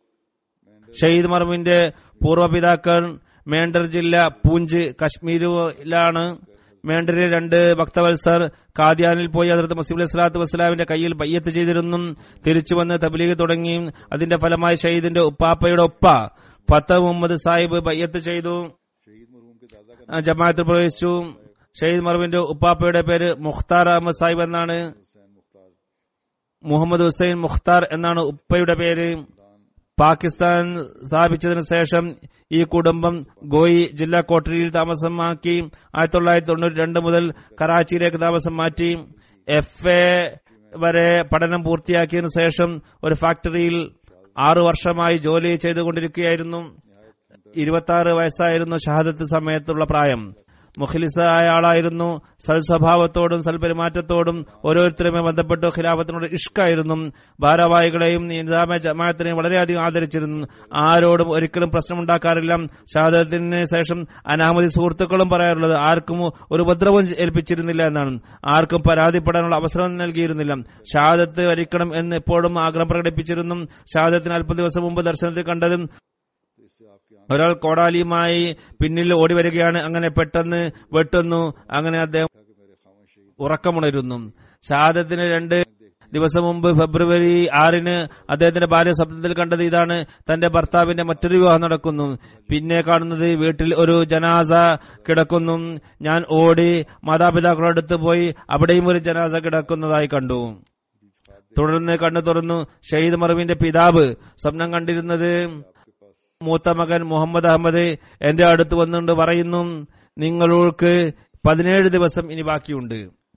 C: ഷഹീദ് മർമിന്റെ പൂർവ്വപിതാക്കൾ മേണ്ടർ ജില്ല പൂഞ്ച് കശ്മീരിലാണ് മേണ്ടറിലെ രണ്ട് ഭക്തവത്സർ കാദ്യാനിൽ പോയി അതിർത്ത് മുസ്ലിം സ്വലാത്തു വസ്സലാമിന്റെ കയ്യിൽ ബയ്യത്ത് ചെയ്തിരുന്നു തിരിച്ചു വന്ന് തബ്ലീഗ് തുടങ്ങി അതിന്റെ ഫലമായി ഷഹീദിന്റെ ഉപ്പാപ്പയുടെ ഒപ്പ ഫത്ത മുഹമ്മദ് സാഹിബ് ബയ്യത്ത് ചെയ്തു
B: शहीद मरहूम के दादा का
C: ആ ജമാഅത്തിൽ പ്രവേശിച്ചു ഷഹീദ് മർവിന്റെ ഉപ്പാപ്പയുടെ പേര് മുഖ്താർ അഹമ്മദ് സാഹിബ് എന്നാണ്
B: हुसैन मुख्तार
C: മുഹമ്മദ് ഹുസൈൻ മുഖ്താർ എന്നാണ് ഉപ്പയുടെ പേര് പാകിസ്ഥാൻ സ്ഥാപിച്ചതിനു ശേഷം ഈ കുടുംബം ഗോയി ജില്ലാ കോട്ടരിയിൽ താമസമാക്കി ആയിരത്തി തൊള്ളായിരത്തി തൊണ്ണൂറ്റി രണ്ട് മുതൽ കറാച്ചിയിലേക്ക് താമസം മാറ്റി എഫ് എ വരെ പഠനം പൂർത്തിയാക്കിയതിനു ശേഷം ഒരു ഫാക്ടറിയിൽ ആറു വർഷമായി ജോലി ചെയ്തുകൊണ്ടിരിക്കുകയായിരുന്നു ഇരുപത്തി ആറ് വയസ്സായിരുന്നു ഷഹാദത്ത് സമയത്തുള്ള പ്രായം മുഖലിസായ ആളായിരുന്നു സൽസ്വഭാവത്തോടും സൽപെരുമാറ്റത്തോടും ഓരോരുത്തരുമായി ബന്ധപ്പെട്ട് ഖിലാഫത്തിനോട് ഇഷ്കായിരുന്നു ഭാരവാഹികളെയും നിസാമ ജമാഅത്തിനെയും വളരെയധികം ആദരിച്ചിരുന്നു ആരോടും ഒരിക്കലും പ്രശ്നമുണ്ടാക്കാറില്ല ഷഹാദത്തിന് ശേഷം അനാമതി സുഹൃത്തുക്കളും പറയാറുള്ളത് ആർക്കും ഒരു ഉപദ്രവം ഏൽപ്പിച്ചിരുന്നില്ല എന്നാണ് ആർക്കും പരാതിപ്പെടാനുള്ള അവസരം നൽകിയിരുന്നില്ല ഷഹാദത്ത് വരിക്കണം എന്ന് എപ്പോഴും ആഗ്രഹം പ്രകടിപ്പിച്ചിരുന്നു ഷഹാദത്തിന് അല്പ ദിവസം മുമ്പ് ദർശനത്തിൽ കണ്ടതും
B: तो इससे आपकी आंख
C: ഒരാൾ കോടാലിയുമായി പിന്നിൽ ഓടി വരികയാണ് അങ്ങനെ പെട്ടെന്ന് വെട്ടുന്നു അങ്ങനെ അദ്ദേഹം
B: कि मेरे खामन शहीद
C: ഉറക്കമുണരുന്നു ഷഹാദത്തിന് രണ്ട് ദിവസം മുമ്പ് ഫെബ്രുവരി ആറിന് അദ്ദേഹത്തിന്റെ ഭാര്യ സ്വപ്നത്തിൽ കണ്ടത് ഇതാണ് തന്റെ ഭർത്താവിന്റെ മറ്റൊരു വിവാഹം നടക്കുന്നു പിന്നെ കാണുന്നത് വീട്ടിൽ ഒരു ജനാസ കിടക്കുന്നു ഞാൻ ഓടി മാതാപിതാക്കളുടെ അടുത്ത് പോയി അവിടെയും ഒരു ജനാസ കിടക്കുന്നതായി കണ്ടു തുടർന്ന് കണ്ണു തുറന്നു ഷഹീദ് മറുവിന്റെ പിതാവ് സ്വപ്നം കണ്ടിരുന്നത് മൂത്ത മകൻ മുഹമ്മദ് അഹമ്മദ് എന്റെ അടുത്ത് വന്നുകൊണ്ട് പറയുന്നു നിങ്ങൾക്ക് പതിനേഴ് ദിവസം ഇനി ബാക്കിയുണ്ട്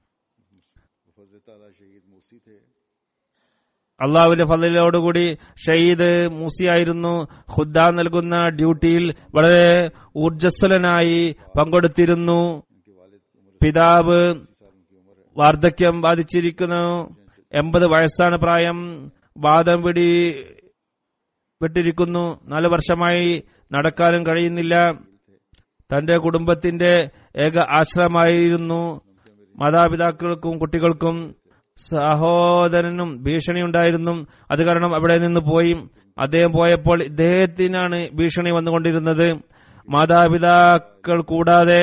B: फजल ताला शहीद मूसी थे
C: അള്ളാഹുവിന്റെ ഫലയിലോടുകൂടി ഷഹീദ് മൂസിയായിരുന്നു ഖുദ്ദ നൽകുന്ന ഡ്യൂട്ടിയിൽ വളരെ ഊർജ്ജസ്വലനായി പങ്കെടുത്തിരുന്നു
B: इनके वालिद उम्र
C: പിതാവ്
B: अस्सी साल उनकी उम्र है
C: വാർദ്ധക്യം ബാധിച്ചിരിക്കുന്നു എൺപത് വയസ്സാണ് പ്രായം വാദം പിടി വിട്ടിരിക്കുന്നു നാല് വർഷമായി നടക്കാനും കഴിയുന്നില്ല തന്റെ കുടുംബത്തിന്റെ ഏക ആശ്രയമായിരുന്നു മാതാപിതാക്കൾക്കും കുട്ടികൾക്കും സഹോദരനും ഭീഷണിയുണ്ടായിരുന്നു അത് കാരണം അവിടെ നിന്ന് പോയി അദ്ദേഹം പോയപ്പോൾ ഇദ്ദേഹത്തിനാണ് ഭീഷണി വന്നുകൊണ്ടിരുന്നത് മാതാപിതാക്കൾ കൂടാതെ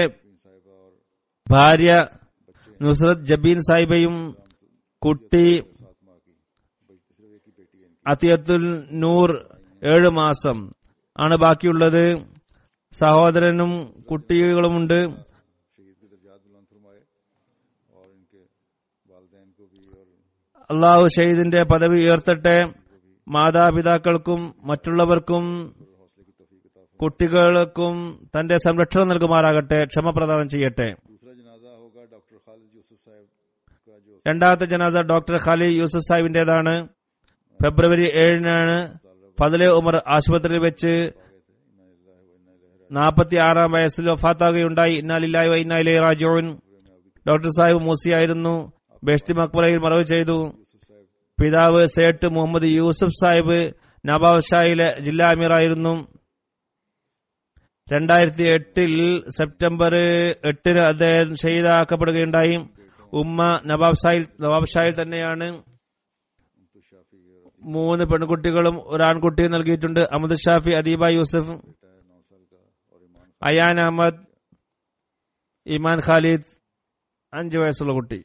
C: ഭാര്യ നുസ്രത് ജബീൻ സാഹിബയും കുട്ടി
B: सात माह की बल्कि सिर्फ एक ही बेटी है इनकी
C: അത്തിയത്തുൽ നൂർ ഏഴ് മാസം ആണ് ബാക്കിയുള്ളത് സഹോദരനും കുട്ടികളുമുണ്ട്
B: शहीद के दर्जात बुलंद फरमाए और इनके वालदेन को भी और
C: അള്ളാഹു ഷഹീദിന്റെ പദവി ഉയർത്തട്ടെ മാതാപിതാക്കൾക്കും മറ്റുള്ളവർക്കും
B: हौसले की तोफीक अता फरमाए
C: കുട്ടികൾക്കും തന്റെ സംരക്ഷണം നൽകുമാറാകട്ടെ ക്ഷമ പ്രദാനം ചെയ്യട്ടെ
B: दूसरा जनाजा होगा डॉक्टर खालिद यूसुफ साहब का जो
C: രണ്ടാമത്തെ ജനാസ ഡോക്ടർ ഖാലി യൂസുഫ് സാഹിബിന്റേതാണ് ഫെബ്രുവരി ഏഴിനാണ് ഫതലെ ഉമർ ആശുപത്രിയിൽ വെച്ച് നാൽപ്പത്തി ആറാം വയസ്സിൽ വഫാത്താകുകയുണ്ടായി ഇന്നാലില്ലായി ഇന്നാലേ റാജോൻ ഡോക്ടർ സാഹിബ് മൂസിയായിരുന്നു ബെഷ്തി മക്ബറയിൽ മറവ് ചെയ്തു പിതാവ് സേട്ട് മുഹമ്മദ് യൂസുഫ് സാഹിബ് നവാബ് ഷായിലെ ജില്ലാ അമീറായിരുന്നു രണ്ടായിരത്തി എട്ടിൽ സെപ്റ്റംബർ എട്ടിന് അദ്ദേഹം ഷഹീദാക്കപ്പെടുകയുണ്ടായി ഉമ്മ നവാബ് ഷായിൽ നവാബ് ഷായിൽ തന്നെയാണ്
B: तो शाफी और
C: മൂന്ന് പെൺകുട്ടികളും ഒരു ആൺകുട്ടിയും നൽകിയിട്ടുണ്ട് അഹമ്മദ് ഷാഫി അദീബ യൂസഫ്
B: बेटा है नौ साल का और ईमान
C: അയാൻ അഹമ്മദ് ഇമാൻ ഖാലിദ് അഞ്ചു വയസ്സുള്ള കുട്ടി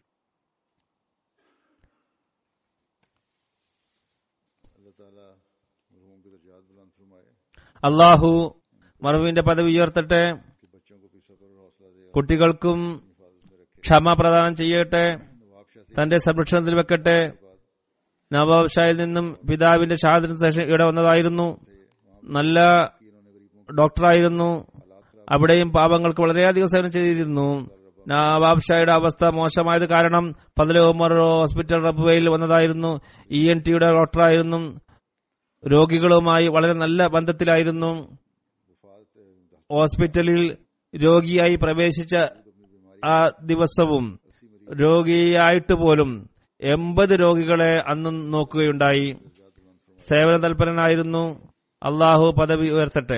B: अल्लाह ताला मरहूम के दर्जात बुलंद फरमाए
C: അള്ളാഹു മറവിന്റെ പദവി ഉയർത്തട്ടെ
B: कि बच्चों को भी सब्र और हौसला दे और
C: കുട്ടികൾക്കും
B: हिफाजत में रखे
C: ക്ഷമ പ്രദാനം ചെയ്യട്ടെ
B: नवाब शाह से
C: തന്റെ സംരക്ഷണത്തിൽ വെക്കട്ടെ നവാബ് ഷായിൽ നിന്നും പിതാവിന്റെ ഷഹാദത്തിന് ശേഷം ഇവിടെ വന്നതായിരുന്നു നല്ല ഡോക്ടറായിരുന്നു അവിടെയും പാപങ്ങൾക്ക് വളരെയധികം സേവനം ചെയ്തിരുന്നു നവാബ് ഷായുടെ അവസ്ഥ മോശമായത് കാരണം പതിലെ ഉമർ ഹോസ്പിറ്റൽ റബ്വയിൽ വന്നതായിരുന്നു ഇ എൻ ടിയുടെ ഡോക്ടറായിരുന്നു രോഗികളുമായി വളരെ നല്ല ബന്ധത്തിലായിരുന്നു ഹോസ്പിറ്റലിൽ രോഗിയായി പ്രവേശിച്ച ആ ദിവസവും രോഗിയായിട്ട് പോലും എൺപത് രോഗികളെ അന്ന് നോക്കുകയുണ്ടായി സേവന തൽപരനായിരുന്നു അള്ളാഹു പദവി ഉയർത്തട്ടെ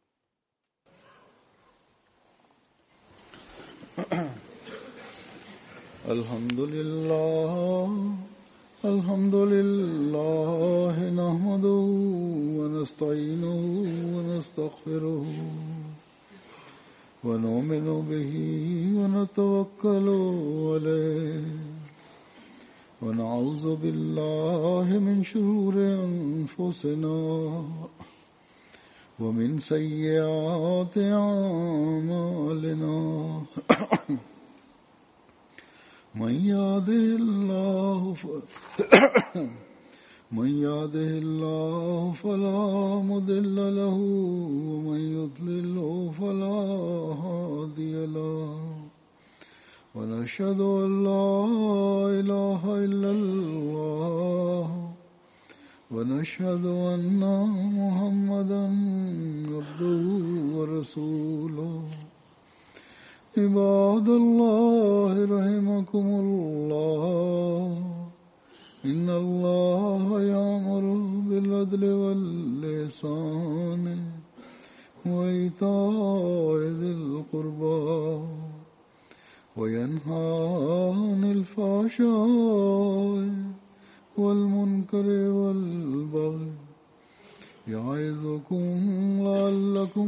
B: الحمد لله الحمد لله نحمده ونستعينه ونستغفره ونؤمن به ونتوكل عليه ونعوذ بالله من شرور أنفسنا ومن سيئات أعمالنا من يهده الله ف... من يهده الله فلا مضل له ومن يضلل فلا هادي له ونشهد أن لا إله إلا الله ونشهد أن محمدا عبده ورسوله عباد الله رحمكم الله إن الله يأمر بالعدل واللسان وإيتاء ذي القربى وينهى عن الفحشاء والمنكر والبغي يعظكم لعلكم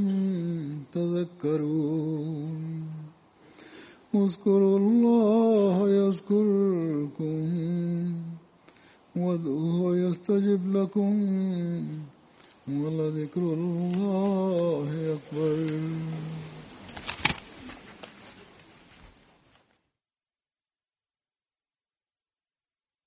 B: تذكرون اذكروا الله يذكركم وادعوه يستجب لكم ولذكر الله أكبر